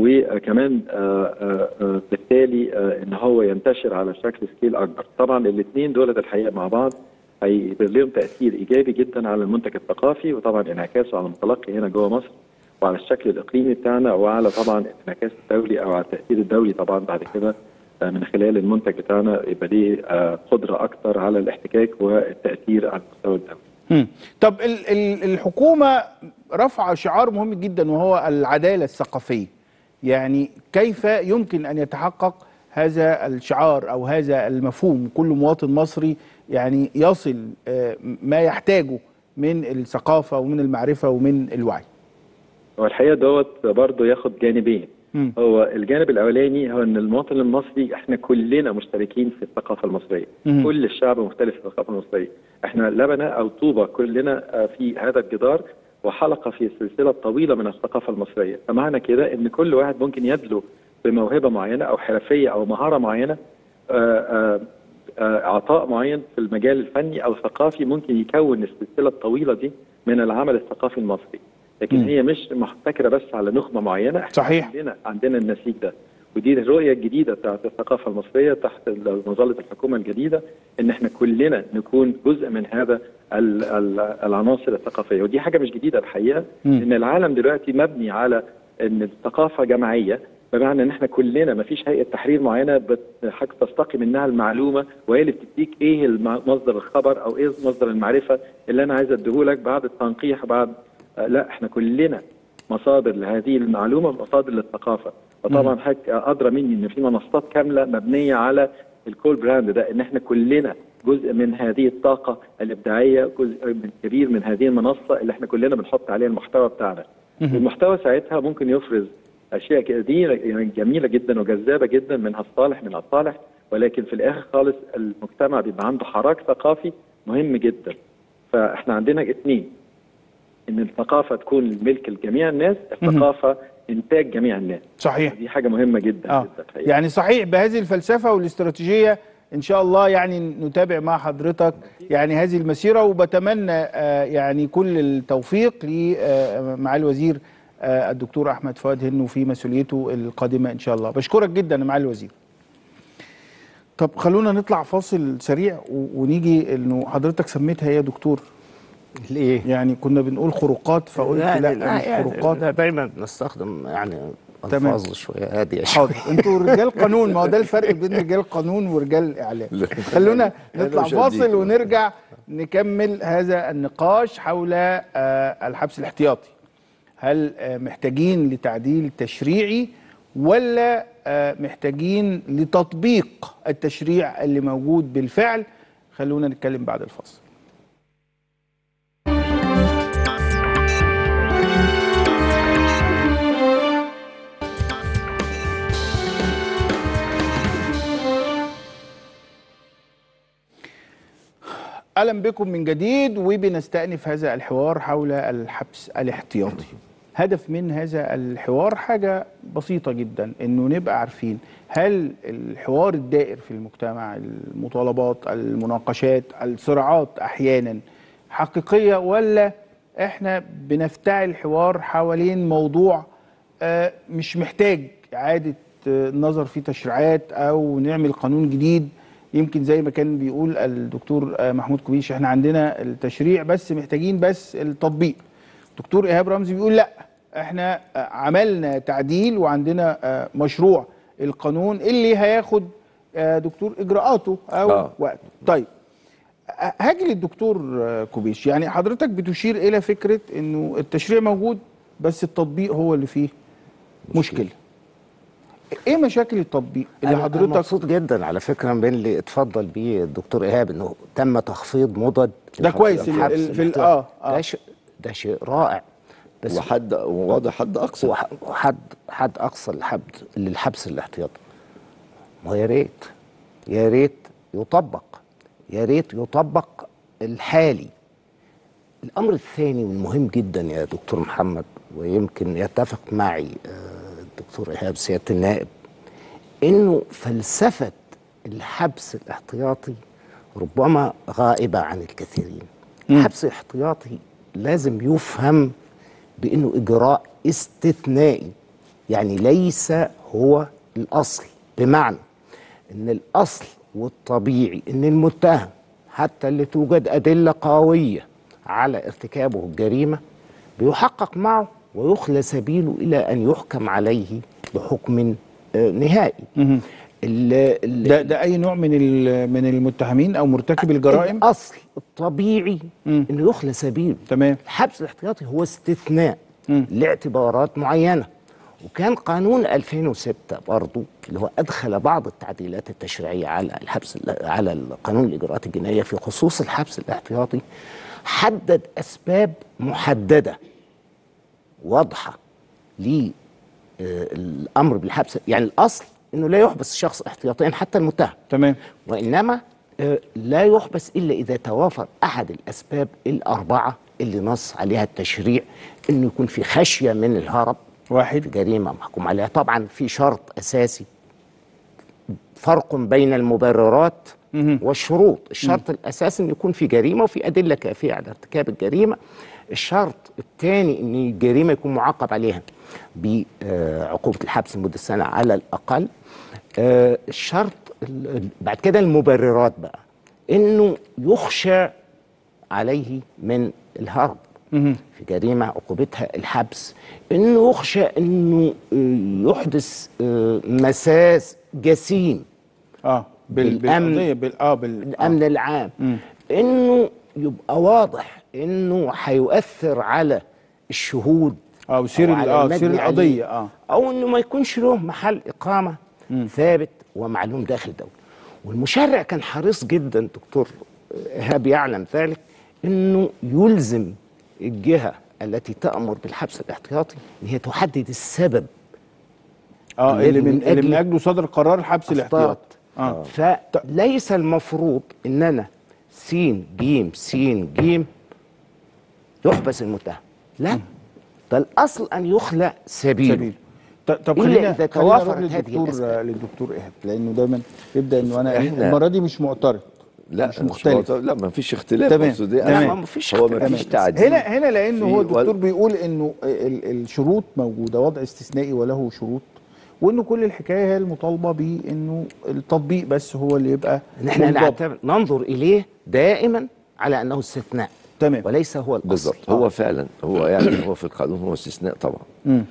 وكمان آه، آه، آه، بالتالي آه، ان هو ينتشر على شكل سكيل اكبر طبعا الاثنين دول الحقيقه مع بعض هيبقى لهم تاثير ايجابي جدا على المنتج الثقافي وطبعا انعكاسه على المتلقي هنا جوه مصر وعلى الشكل الاقليمي بتاعنا وعلى طبعا الانعكاس الدولي او على التاثير الدولي طبعا بعد كده آه، من خلال المنتج بتاعنا يبقى ليه آه، قدره اكثر على الاحتكاك والتاثير على المستوى الدولي. مم. طب ال- ال- الحكومة رفع شعار مهم جدا وهو العدالة الثقافية يعني كيف يمكن أن يتحقق هذا الشعار أو هذا المفهوم كل مواطن مصري يعني يصل آه، ما يحتاجه من الثقافة ومن المعرفة ومن الوعي هو الحقيقه دوت برضه ياخد جانبين مم. هو الجانب الاولاني هو ان المواطن المصري احنا كلنا مشتركين في الثقافه المصريه مم. كل الشعب مختلف في الثقافه المصريه احنا لبنه او طوبه كلنا آه، في هذا الجدار وحلقه في السلسله الطويله من الثقافه المصريه فمعنى كده ان كل واحد ممكن يدلو بموهبه معينه او حرفيه او مهاره معينه آه، آه، آه، عطاء معين في المجال الفني او الثقافي ممكن يكون السلسله الطويله دي من العمل الثقافي المصري لكن مم. هي مش محتكره بس على نخبه معينه احنا صحيح. عندنا عندنا النسيج ده ودي الرؤيه الجديده بتاعت الثقافه المصريه تحت مظله الحكومه الجديده ان احنا كلنا نكون جزء من هذا ال- ال- العناصر الثقافيه ودي حاجه مش جديده الحقيقه مم. ان العالم دلوقتي مبني على ان الثقافه جماعيه بمعنى ان احنا كلنا ما فيش هيئه تحرير معينه بت- حاجة تستقي منها المعلومه وهي اللي بتديك ايه الم- مصدر الخبر او ايه مصدر المعرفه اللي انا عايز اديهولك بعد التنقيح بعد آه، لا احنا كلنا مصادر لهذه المعلومه مصادر للثقافه فطبعا حضرتك ادرى مني ان في منصات كامله مبنيه على الكول براند ده ان احنا كلنا جزء من هذه الطاقه الابداعيه جزء من كبير من هذه المنصه اللي احنا كلنا بنحط عليها المحتوى بتاعنا المحتوى ساعتها ممكن يفرز اشياء كثيره يعني جميله جدا وجذابه جدا منها الصالح من الصالح ولكن في الاخر خالص المجتمع بيبقى عنده حراك ثقافي مهم جدا فاحنا عندنا اثنين ان الثقافه تكون ملك لجميع الناس الثقافه انتاج جميع الناس صحيح دي حاجه مهمه جدا آه. جدا الحقيقة. يعني صحيح بهذه الفلسفة والاستراتيجية إن شاء الله يعني نتابع مع حضرتك يعني هذه المسيرة وبتمنى آه، يعني كل التوفيق لمعالي الوزير آه، الدكتور أحمد فؤاد هنو في مسؤوليته القادمة إن شاء الله بشكرك جدا يا معالي الوزير طب خلونا نطلع فاصل سريع و- ونيجي انه حضرتك سميتها ايه يا دكتور؟ ليه؟ يعني كنا بنقول خروقات فقلت لا, لا, لا مش يعني خروقات لا دايما بنستخدم يعني تمام. الفاظ شويه هاديه شويه حاضر انتوا رجال قانون ما هو ده الفرق بين رجال قانون ورجال اعلام خلونا أنا نطلع مش فاصل هديك. ونرجع نكمل هذا النقاش حول آه، الحبس الاحتياطي هل آه، محتاجين لتعديل تشريعي ولا آه، محتاجين لتطبيق التشريع اللي موجود بالفعل خلونا نتكلم بعد الفاصل اهلا بكم من جديد وبنستأنف هذا الحوار حول الحبس الاحتياطي هدف من هذا الحوار حاجة بسيطة جدا انه نبقى عارفين هل الحوار الدائر في المجتمع المطالبات المناقشات الصراعات احيانا حقيقية ولا احنا بنفتعل حوار حوالين موضوع آه، مش محتاج اعادة آه، نظر في تشريعات او نعمل قانون جديد يمكن زي ما كان بيقول الدكتور آه، محمود كويش احنا عندنا التشريع بس محتاجين بس التطبيق دكتور ايهاب رمزي بيقول لا احنا آه، عملنا تعديل وعندنا آه، مشروع القانون اللي هياخد آه، دكتور اجراءاته او آه. وقته طيب آه، هاجي للدكتور آه، كوبيش يعني حضرتك بتشير الى فكره انه التشريع موجود بس التطبيق هو اللي فيه مشكله ايه مشاكل التطبيق اللي أنا حضرتك مبسوط جدا على فكره من اللي اتفضل بيه الدكتور ايهاب انه تم تخفيض مدد ده كويس ال- الحبس ال- في ال- الاحتياطي. اه اه ده شيء ده شيء رائع بس وحد وواضح حد اقصى وح- وحد حد اقصى الحد للحبس الاحتياطي ما يا ريت يا ريت يطبق يا ريت يطبق الحالي الامر الثاني والمهم جدا يا دكتور محمد ويمكن يتفق معي آه، الدكتور ايهاب سياده النائب انه فلسفه الحبس الاحتياطي ربما غائبه عن الكثيرين الحبس الاحتياطي لازم يفهم بانه اجراء استثنائي يعني ليس هو الاصل بمعنى ان الاصل والطبيعي ان المتهم حتى اللي توجد ادله قويه على ارتكابه الجريمه بيحقق معه ويخلى سبيله الى ان يحكم عليه بحكم آه، نهائي ال- ال- ده ده اي نوع من ال- من المتهمين او مرتكب الجرائم الاصل الطبيعي انه يخلى سبيله تمام الحبس الاحتياطي هو استثناء لاعتبارات معينه وكان قانون 2006 برضه اللي هو ادخل بعض التعديلات التشريعيه على الحبس على قانون الاجراءات الجنائيه في خصوص الحبس الاحتياطي حدد اسباب محدده واضحه للامر بالحبس يعني الاصل انه لا يحبس الشخص احتياطيا حتى المتهم تمام وانما آه، لا يحبس الا اذا توافر احد الاسباب الاربعه اللي نص عليها التشريع انه يكون في خشيه من الهرب واحد جريمه محكوم عليها طبعا في شرط اساسي فرق بين المبررات والشروط الشرط الاساسي ان يكون في جريمه وفي ادله كافيه على ارتكاب الجريمه الشرط الثاني ان الجريمه يكون معاقب عليها بعقوبه الحبس لمده سنه على الاقل آه، الشرط ال- ال- بعد كده المبررات بقى انه يخشى عليه من الهرب في جريمه عقوبتها الحبس انه يخشى انه آه، يحدث آه، مساس جسيم اه بال بالأمن. بالقضيه بال اه بال الامن العام انه يبقى واضح انه هيؤثر على الشهود اه وسير أو ال- على اه المجني سير عليه، القضيه اه او انه ما يكونش له محل اقامه ثابت ومعلوم داخل الدوله والمشرع كان حريص جدا دكتور ايهاب يعلم ذلك انه يلزم الجهه التي تامر بالحبس الاحتياطي ان هي تحدد السبب اه الذي اللي من من اللي من أجله اجله صدر قرار الحبس الاحتياطي اه فليس المفروض ان انا سين جيم سين جيم يحبس المتهم لا ده الاصل ان يخلق سبيله سبيل. ط- طب إلا خلينا إذا خلينا نروح توافرت هذه للدكتور الأسباب. للدكتور ايهاب لانه دايما يبدا انه انا إحنا- المره دي مش معترض لا مش مش مختلف. معترض. لا ما فيش اختلاف تمام أقصد إيه؟ تمام أنا- هو ما فيش تعديل هنا هنا لانه في هو ولا- الدكتور بيقول انه ال- الشروط موجوده وضع استثنائي وله شروط وانه كل الحكايه هي المطالبه بانه التطبيق بس هو اللي يبقى ان احنا منضبط. نعتبر ننظر اليه دائما على انه استثناء تمام وليس هو الاصل بالظبط هو فعلا هو يعني هو في القانون هو استثناء طبعا مم.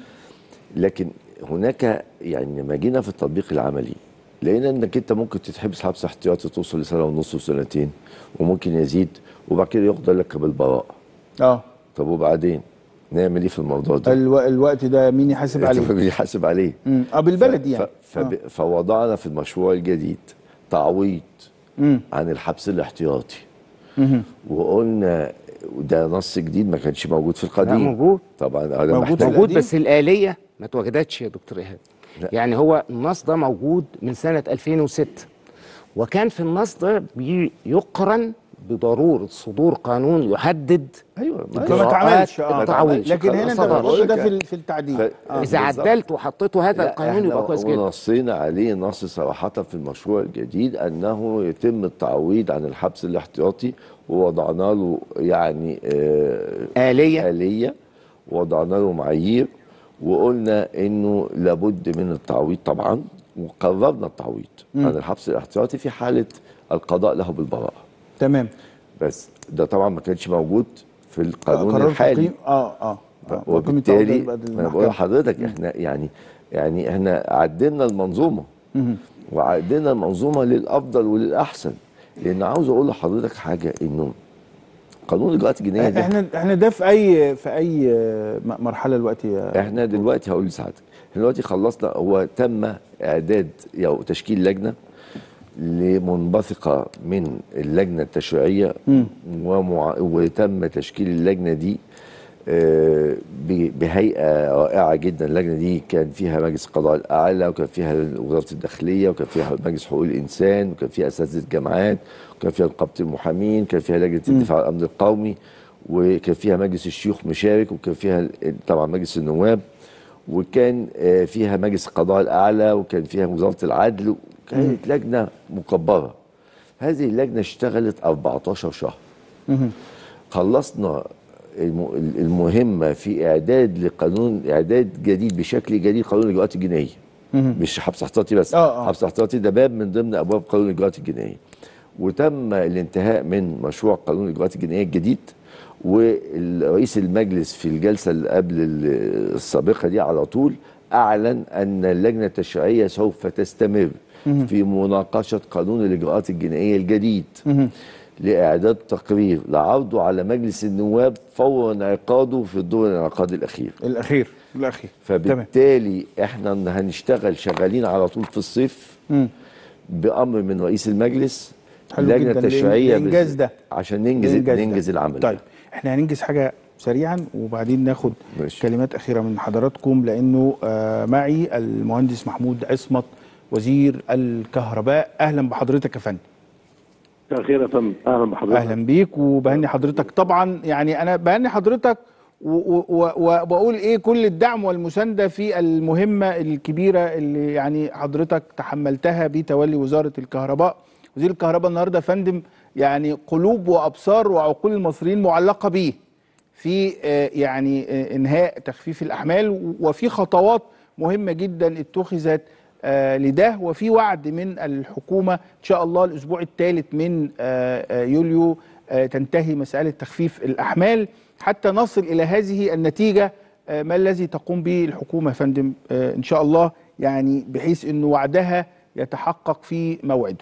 لكن هناك يعني لما جينا في التطبيق العملي لقينا انك انت ممكن تتحبس حبس احتياطي توصل لسنه ونص وسنتين وممكن يزيد وبعد كده يقضى لك بالبراءه اه طب وبعدين نعمل ايه في الموضوع ده؟ الو... الوقت ده مين يحاسب عليه بيحاسب عليه مم. اه بالبلدي ف... يعني ف... ف... فوضعنا في المشروع الجديد تعويض مم. عن الحبس الاحتياطي مم. وقلنا وده نص جديد ما كانش موجود في القديم لا موجود طبعا هذا موجود, محتاج موجود بس الآلية ما اتوجدتش يا دكتور إيهاب يعني هو النص ده موجود من سنة 2006 وكان في النص ده بيقرن بضرورة صدور قانون يحدد ايوه فما اتعملش اه التعويض لكن هنا انت بتقول ده في ال- في التعديل آه. إذا عدلت وحطيته هذا لا، القانون إحنا يبقى كويس جدا ونصينا عليه نص صراحة في المشروع الجديد أنه يتم التعويض عن الحبس الاحتياطي ووضعنا له يعني آه آلية آلية وضعنا له معايير وقلنا إنه لابد من التعويض طبعا وقررنا التعويض مم. عن الحبس الاحتياطي في حالة القضاء له بالبراءة تمام بس ده طبعا ما كانش موجود في القانون قرار الحالي تقييم اه اه آه. وبالتالي وقيمة التعويض ما انا بقول لحضرتك احنا يعني يعني احنا عدلنا المنظومه مهم. وعدلنا المنظومه للافضل وللاحسن لان عاوز اقول لحضرتك حاجه انه قانون الاجراءات الجنائيه ده احنا احنا ده في اي في اي م- مرحله دلوقتي يا احنا دلوقتي هقول لسعادتك احنا دلوقتي خلصنا هو تم اعداد او تشكيل لجنه لمنبثقه من اللجنه التشريعيه مم. ومع... وتم تشكيل اللجنه دي آه، ب- بهيئه رائعه جدا اللجنه دي كان فيها مجلس القضاء الاعلى وكان فيها وزاره الداخليه وكان فيها مجلس حقوق الانسان وكان فيها اساتذه الجامعات وكان فيها نقابه المحامين كان فيها لجنه الدفاع عن الامن القومي وكان فيها مجلس الشيوخ مشارك وكان فيها ال- طبعا مجلس النواب وكان آه، فيها مجلس القضاء الاعلى وكان فيها وزاره العدل كانت لجنه مكبره هذه اللجنه اشتغلت 14 شهر خلصنا الم- المهمه في اعداد لقانون اعداد جديد بشكل جديد قانون الاجراءات الجنائيه مش حبس احتياطي بس آه، آه. حبس احتياطي ده باب من ضمن ابواب قانون الاجراءات الجنائيه وتم الانتهاء من مشروع قانون الاجراءات الجنائيه الجديد ورئيس المجلس في الجلسه اللي قبل ال- السابقه دي على طول اعلن ان اللجنه التشريعيه سوف تستمر في مناقشه قانون الاجراءات الجنائيه الجديد لاعداد تقرير لعرضه على مجلس النواب فور انعقاده في الدور الانعقاد الاخير الاخير الاخير تمام فبالتالي احنا هنشتغل شغالين على طول في الصيف مم. بامر من رئيس المجلس حلو اللجنه جدا التشريعيه الانجاز بز- ده عشان ننجز الإنجاز ده. ننجز العمل طيب ده. احنا هننجز حاجه سريعا وبعدين ناخد ماشي. كلمات اخيره من حضراتكم لانه آه معي المهندس محمود عصمت وزير الكهرباء اهلا بحضرتك يا فندم مساء الخير يا فندم اهلا بحضرتك اهلا بيك وبهني حضرتك طبعا يعني انا بهني حضرتك و- و- و- وبقول ايه كل الدعم والمسانده في المهمه الكبيره اللي يعني حضرتك تحملتها بتولي وزاره الكهرباء وزير الكهرباء النهارده يا فندم يعني قلوب وابصار وعقول المصريين معلقه بيه في آه، يعني آه، انهاء تخفيف الاحمال وفي خطوات مهمه جدا اتخذت آه، لده وفي وعد من الحكومه ان شاء الله الاسبوع الثالث من آه، آه، يوليو آه، تنتهي مساله تخفيف الاحمال حتى نصل الى هذه النتيجه آه، ما الذي تقوم به الحكومه يا فندم آه، ان شاء الله يعني بحيث انه وعدها يتحقق في موعده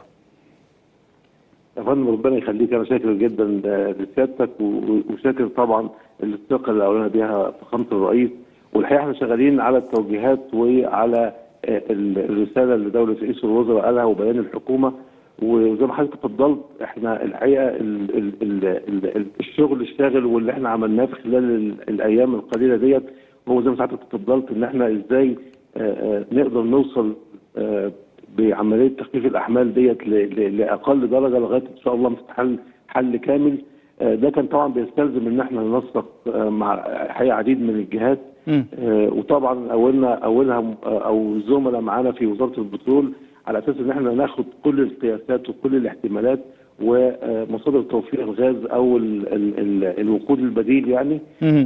يا فندم ربنا يخليك انا شاكر جدا لسيادتك و- و- وشاكر طبعا الثقه اللي اولنا بيها فخامه الرئيس والحقيقه احنا شغالين على التوجيهات وعلى آه، ال- الرساله اللي دوله رئيس الوزراء قالها وبيان الحكومه وزي ما حضرتك اتفضلت احنا الحقيقه ال ال ال ال ال الشغل الشاغل واللي احنا عملناه في خلال ال- الايام القليله ديت هو زي ما حضرتك اتفضلت ان احنا ازاي آه، آه، نقدر نوصل آه، بعمليه تخفيف الاحمال ديت ل- ل- لاقل درجه لغايه ان شاء الله حل حل كامل آه، ده كان طبعا بيستلزم ان احنا ننسق آه، مع حقيقه عديد من الجهات آه، وطبعا اولنا اولها م- آه، او زملاء معانا في وزاره البترول على اساس ان احنا ناخد كل القياسات وكل الاحتمالات ومصادر توفير الغاز او ال ال ال الوقود البديل يعني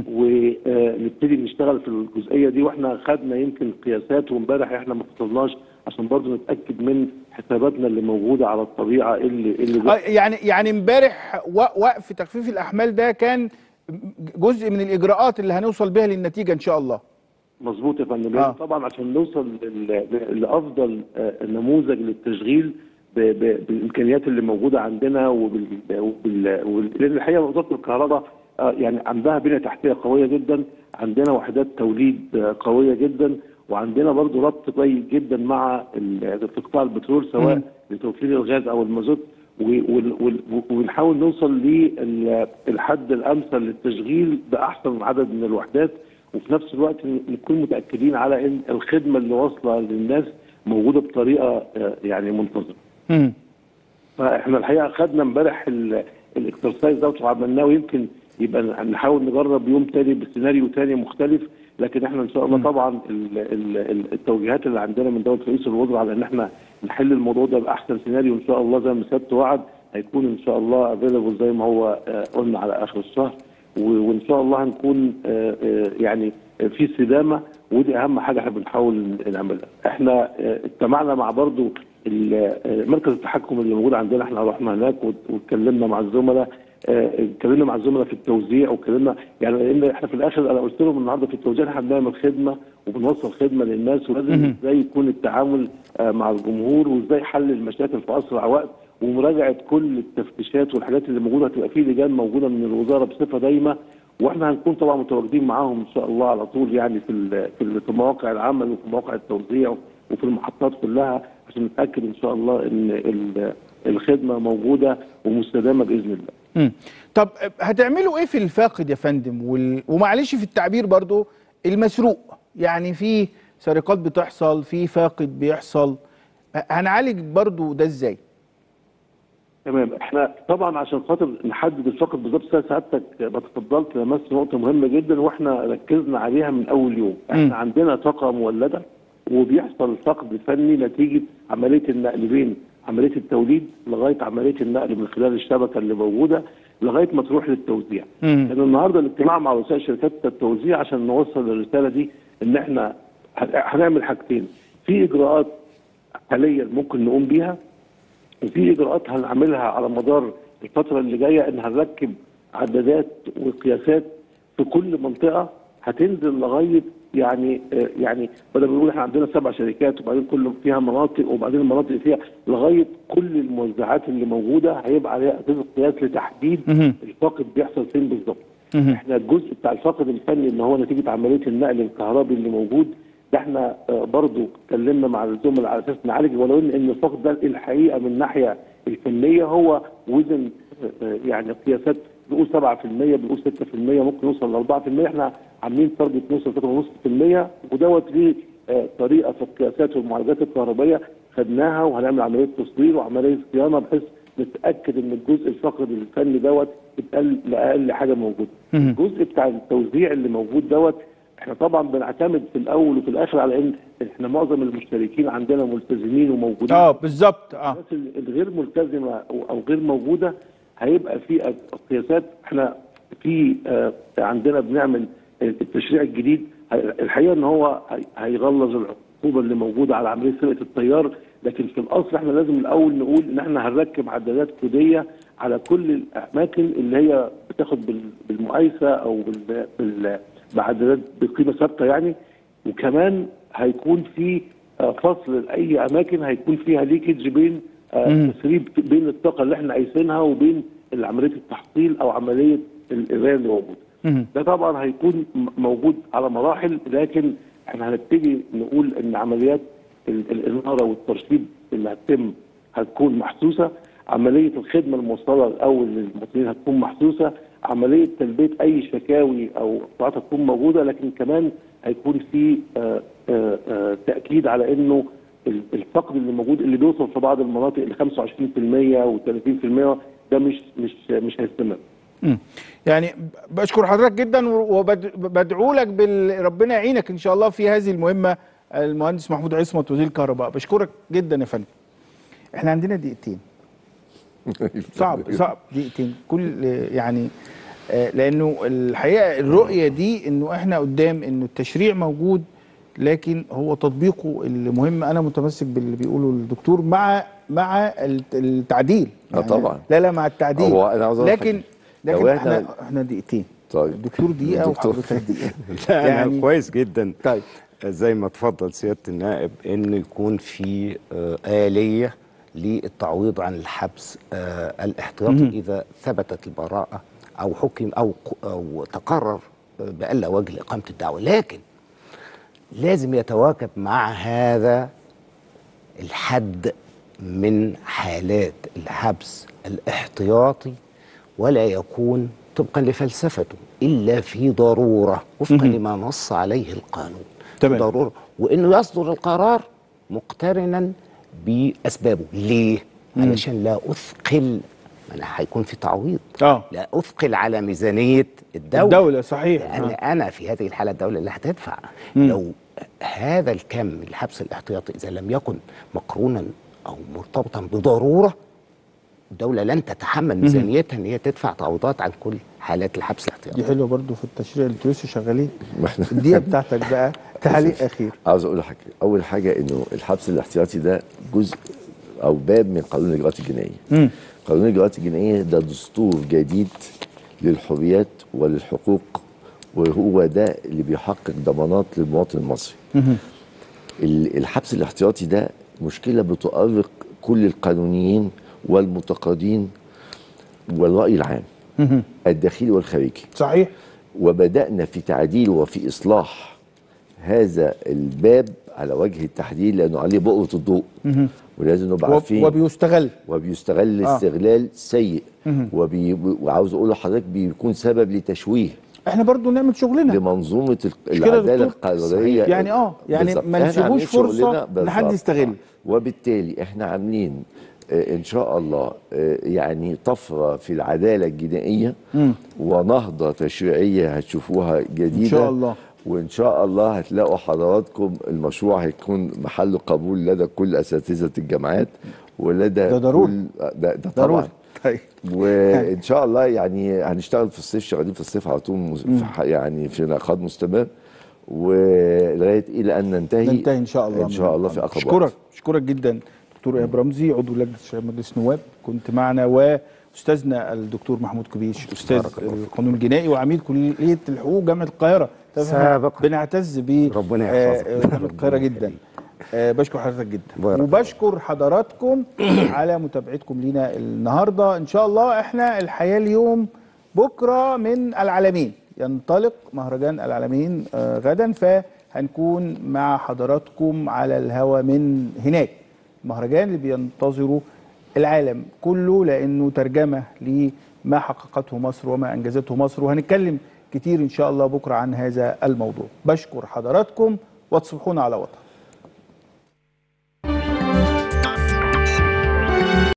ونبتدي نشتغل في الجزئيه دي واحنا خدنا يمكن قياسات وامبارح احنا ما فصلناش عشان برضه نتاكد من حساباتنا اللي موجوده على الطبيعه اللي اللي آه، يعني يعني امبارح و- وقف تخفيف الاحمال ده كان جزء من الاجراءات اللي هنوصل بها للنتيجه ان شاء الله مظبوط يا فندم آه. آه. طبعا عشان نوصل لل- ل- لافضل آه، نموذج للتشغيل ب- ب- بالامكانيات اللي موجوده عندنا وبال, وبال... وبال... لان الحقيقه وزاره الكهرباء آه، يعني عندها بنيه تحتيه قويه جدا عندنا وحدات توليد آه، قويه جدا وعندنا برضو ربط جيد جدا مع ال- في قطاع البترول سواء مم. لتوفير الغاز او المازوت و- وال- وال- ونحاول نوصل للحد الامثل للتشغيل باحسن عدد من الوحدات وفي نفس الوقت نكون متاكدين على ان الخدمه اللي واصله للناس موجوده بطريقه آه، يعني منتظمه. مم. فاحنا الحقيقه خدنا امبارح ال- الاكسرسايز دوت وعملناه ويمكن يبقى نحاول نجرب يوم تاني بسيناريو تاني مختلف لكن احنا ان شاء الله طبعا ال- ال- ال- التوجيهات اللي عندنا من دوله رئيس الوزراء على ان احنا نحل الموضوع ده باحسن سيناريو ان شاء الله زي ما سيادته وعد هيكون ان شاء الله افيلبل زي ما هو آه، قلنا على اخر الشهر و- وان شاء الله هنكون آه، آه، يعني في استدامه ودي اهم حاجه احنا بنحاول نعملها. احنا آه، اجتمعنا مع برضو ال- آه، مركز التحكم اللي موجود عندنا احنا رحنا هناك وات- واتكلمنا مع الزملاء آه، اتكلمنا مع الزملاء في التوزيع واتكلمنا يعني لان احنا في الاخر انا قلت لهم النهارده في التوزيع احنا بنعمل خدمه وبنوصل خدمه للناس ولازم ازاي يكون التعامل آه، مع الجمهور وازاي حل المشاكل في اسرع وقت ومراجعه كل التفتيشات والحاجات اللي موجوده هتبقى في لجان موجوده من الوزاره بصفه دايمه واحنا هنكون طبعا متواجدين معاهم ان شاء الله على طول يعني في ال- في ال- في مواقع العمل وفي مواقع التوزيع وفي المحطات كلها عشان نتاكد ان شاء الله ان ال- الخدمه موجوده ومستدامه باذن الله. مم. طب هتعملوا ايه في الفاقد يا فندم وال... ومعلش في التعبير برضو المسروق يعني في سرقات بتحصل في فاقد بيحصل هنعالج برضو ده ازاي تمام احنا طبعا عشان خاطر نحدد الفقد بالظبط زي سعادتك ما تفضلت لمست نقطه مهمه جدا واحنا ركزنا عليها من اول يوم احنا عندنا طاقه مولده وبيحصل فقد فني نتيجه عمليه النقل بين عمليه التوليد لغايه عمليه النقل من خلال الشبكه اللي موجوده لغايه ما تروح للتوزيع. كان النهارده الاجتماع مع رؤساء شركات التوزيع عشان نوصل الرساله دي ان احنا هنعمل حاجتين في اجراءات حاليا ممكن نقوم بيها وفي اجراءات هنعملها على مدار الفتره اللي جايه ان هنركب عدادات وقياسات في كل منطقه هتنزل لغايه يعني آه يعني بدل ما نقول احنا عندنا سبع شركات وبعدين كل فيها مناطق وبعدين المناطق اللي فيها لغايه كل الموزعات اللي موجوده هيبقى عليها اساس قياس لتحديد الفاقد بيحصل فين بالظبط. احنا الجزء بتاع الفاقد الفني اللي هو نتيجه عمليه النقل الكهربي اللي موجود ده احنا آه برضو اتكلمنا مع الزملاء على اساس نعالج ولو ان ان الفقد ده الحقيقه من الناحيه الفنيه هو وزن آه يعني قياسات بنقول 7% بنقول 6% ممكن نوصل ل 4% احنا عاملين تارجت نوصل 3.5% ودوت ليه آه طريقه في القياسات والمعالجات الكهربائيه خدناها وهنعمل عمليه تصوير وعمليه صيانه بحيث نتاكد ان الجزء الفقد الفني دوت يتقل لاقل حاجه موجوده. الجزء بتاع التوزيع اللي موجود دوت احنا طبعا بنعتمد في الاول وفي الاخر على ان احنا معظم المشتركين عندنا ملتزمين وموجودين اه بالظبط اه الناس الغير ملتزمه او غير موجوده هيبقى في قياسات احنا في آه عندنا بنعمل التشريع الجديد الحقيقه ان هو هيغلظ العقوبه اللي موجوده على عمليه سرقه التيار لكن في الاصل احنا لازم الاول نقول ان احنا هنركب عدادات كوديه على كل الاماكن اللي هي بتاخد بالمقايسه او بال, بال بعدادات بقيمه ثابته يعني وكمان هيكون في فصل لاي اماكن هيكون فيها ليكج بين تسريب بين الطاقه اللي احنا قايسينها وبين عمليه التحصيل او عمليه القرايه اللي موجوده. ده طبعا هيكون موجود على مراحل لكن احنا هنبتدي نقول ان عمليات الاناره والترشيد اللي هتتم هتكون محسوسه عمليه الخدمه الموصله الاول للمواطنين هتكون محسوسه عمليه تلبيه اي شكاوي او اقطاعات هتكون موجوده لكن كمان هيكون في آآ آآ تاكيد على انه الفقد اللي موجود اللي بيوصل في بعض المناطق ل 25% و30% ده مش مش مش هيستمر. يعني بشكر حضرتك جدا وبدعو لك بال... ربنا يعينك ان شاء الله في هذه المهمه المهندس محمود عصمت وزير الكهرباء بشكرك جدا يا فندم. احنا عندنا دقيقتين. صعب صعب دقيقتين كل يعني لانه الحقيقه الرؤيه دي انه احنا قدام انه التشريع موجود لكن هو تطبيقه المهم انا متمسك باللي بيقوله الدكتور مع مع التعديل يعني طبعا لا لا مع التعديل هو انا عاوز لكن لكن لو احنا إحنا- احنا دقيقتين طيب الدكتور دقيقه الدكتور. وحضرتك دقيقه لا يعني- يعني كويس جدا طيب زي ما تفضل سياده النائب ان يكون في آه، اليه للتعويض عن الحبس آه، الاحتياطي مهم. اذا ثبتت البراءه او حكم او او تقرر آه، بألا وجه لاقامه الدعوه لكن لازم يتواكب مع هذا الحد من حالات الحبس الاحتياطي ولا يكون طبقا لفلسفته الا في ضروره وفقا مهم. لما نص عليه القانون تمام. ضروره وانه يصدر القرار مقترنا باسبابه ليه؟ مم. علشان لا اثقل ما انا هيكون في تعويض اه لا اثقل على ميزانيه الدوله الدوله صحيح لان آه. انا في هذه الحاله الدوله اللي هتدفع مم. لو هذا الكم من الحبس الاحتياطي اذا لم يكن مقرونا او مرتبطا بضروره الدوله لن تتحمل مم. ميزانيتها ان هي تدفع تعويضات عن كل حالات الحبس الاحتياطي دي حلوه برضو في التشريع اللي لسه شغالين الدقيقه بتاعتك بقى تعليق اخير عاوز اقول حاجه اول حاجه انه الحبس الاحتياطي ده جزء او باب من قانون الاجراءات الجنائيه مم. قانون الاجراءات الجنائيه ده دستور جديد للحريات وللحقوق وهو ده اللي بيحقق ضمانات للمواطن المصري مهم. ال- الحبس الاحتياطي ده مشكله بتؤرق كل القانونيين والمتقاضين والراي العام مهم. الداخلي والخارجي صحيح وبدأنا في تعديل وفي إصلاح هذا الباب على وجه التحديد لانه عليه بؤره الضوء مهم. ولازم نبقى وب- عارفين وبيستغل وبيستغل آه. استغلال سيء مهم. وبي... وعاوز اقول لحضرتك بيكون سبب لتشويه احنا برضو نعمل شغلنا لمنظومه ال- مش كده يا العداله دكتور؟ القانونيه يعني اه يعني بالظبط. ما إحنا نسيبوش عاملين شغلنا فرصه لحد بالظبط. يستغل وبالتالي احنا عاملين آه، ان شاء الله آه، يعني طفره في العداله الجنائيه مم. ونهضه تشريعيه هتشوفوها جديده إن شاء الله. وان شاء الله هتلاقوا حضراتكم المشروع هيكون محل قبول لدى كل اساتذه الجامعات ولدى ده ضروري. كل ده, ده طبعا ضروري طيب وان شاء الله يعني هنشتغل في الصيف شغالين في الصيف على طول مز- مم. في ح- يعني في نقاد مستمر ولغايه الى ان ننتهي ننتهي ان شاء الله ان شاء الله في اقرب اشكرك وقت. اشكرك جدا دكتور ايهاب رمزي عضو لجنه شباب مجلس النواب كنت معنا واستاذنا الدكتور محمود كبيش استاذ القانون الجنائي وعميد كليه الحقوق جامعه القاهره طبعاً إحنا سابقاً. بنعتز ب ربنا آه، يحفظك. آه، جامعه القاهره جدا آه، بشكر حضرتك جدا بارك وبشكر حضراتكم على متابعتكم لينا النهارده ان شاء الله احنا الحياه اليوم بكره من العالمين ينطلق مهرجان العالمين آه، غدا فهنكون مع حضراتكم على الهوا من هناك المهرجان اللي بينتظره العالم كله لانه ترجمه لما حققته مصر وما انجزته مصر وهنتكلم كتير ان شاء الله بكره عن هذا الموضوع بشكر حضراتكم وتصبحون على وطن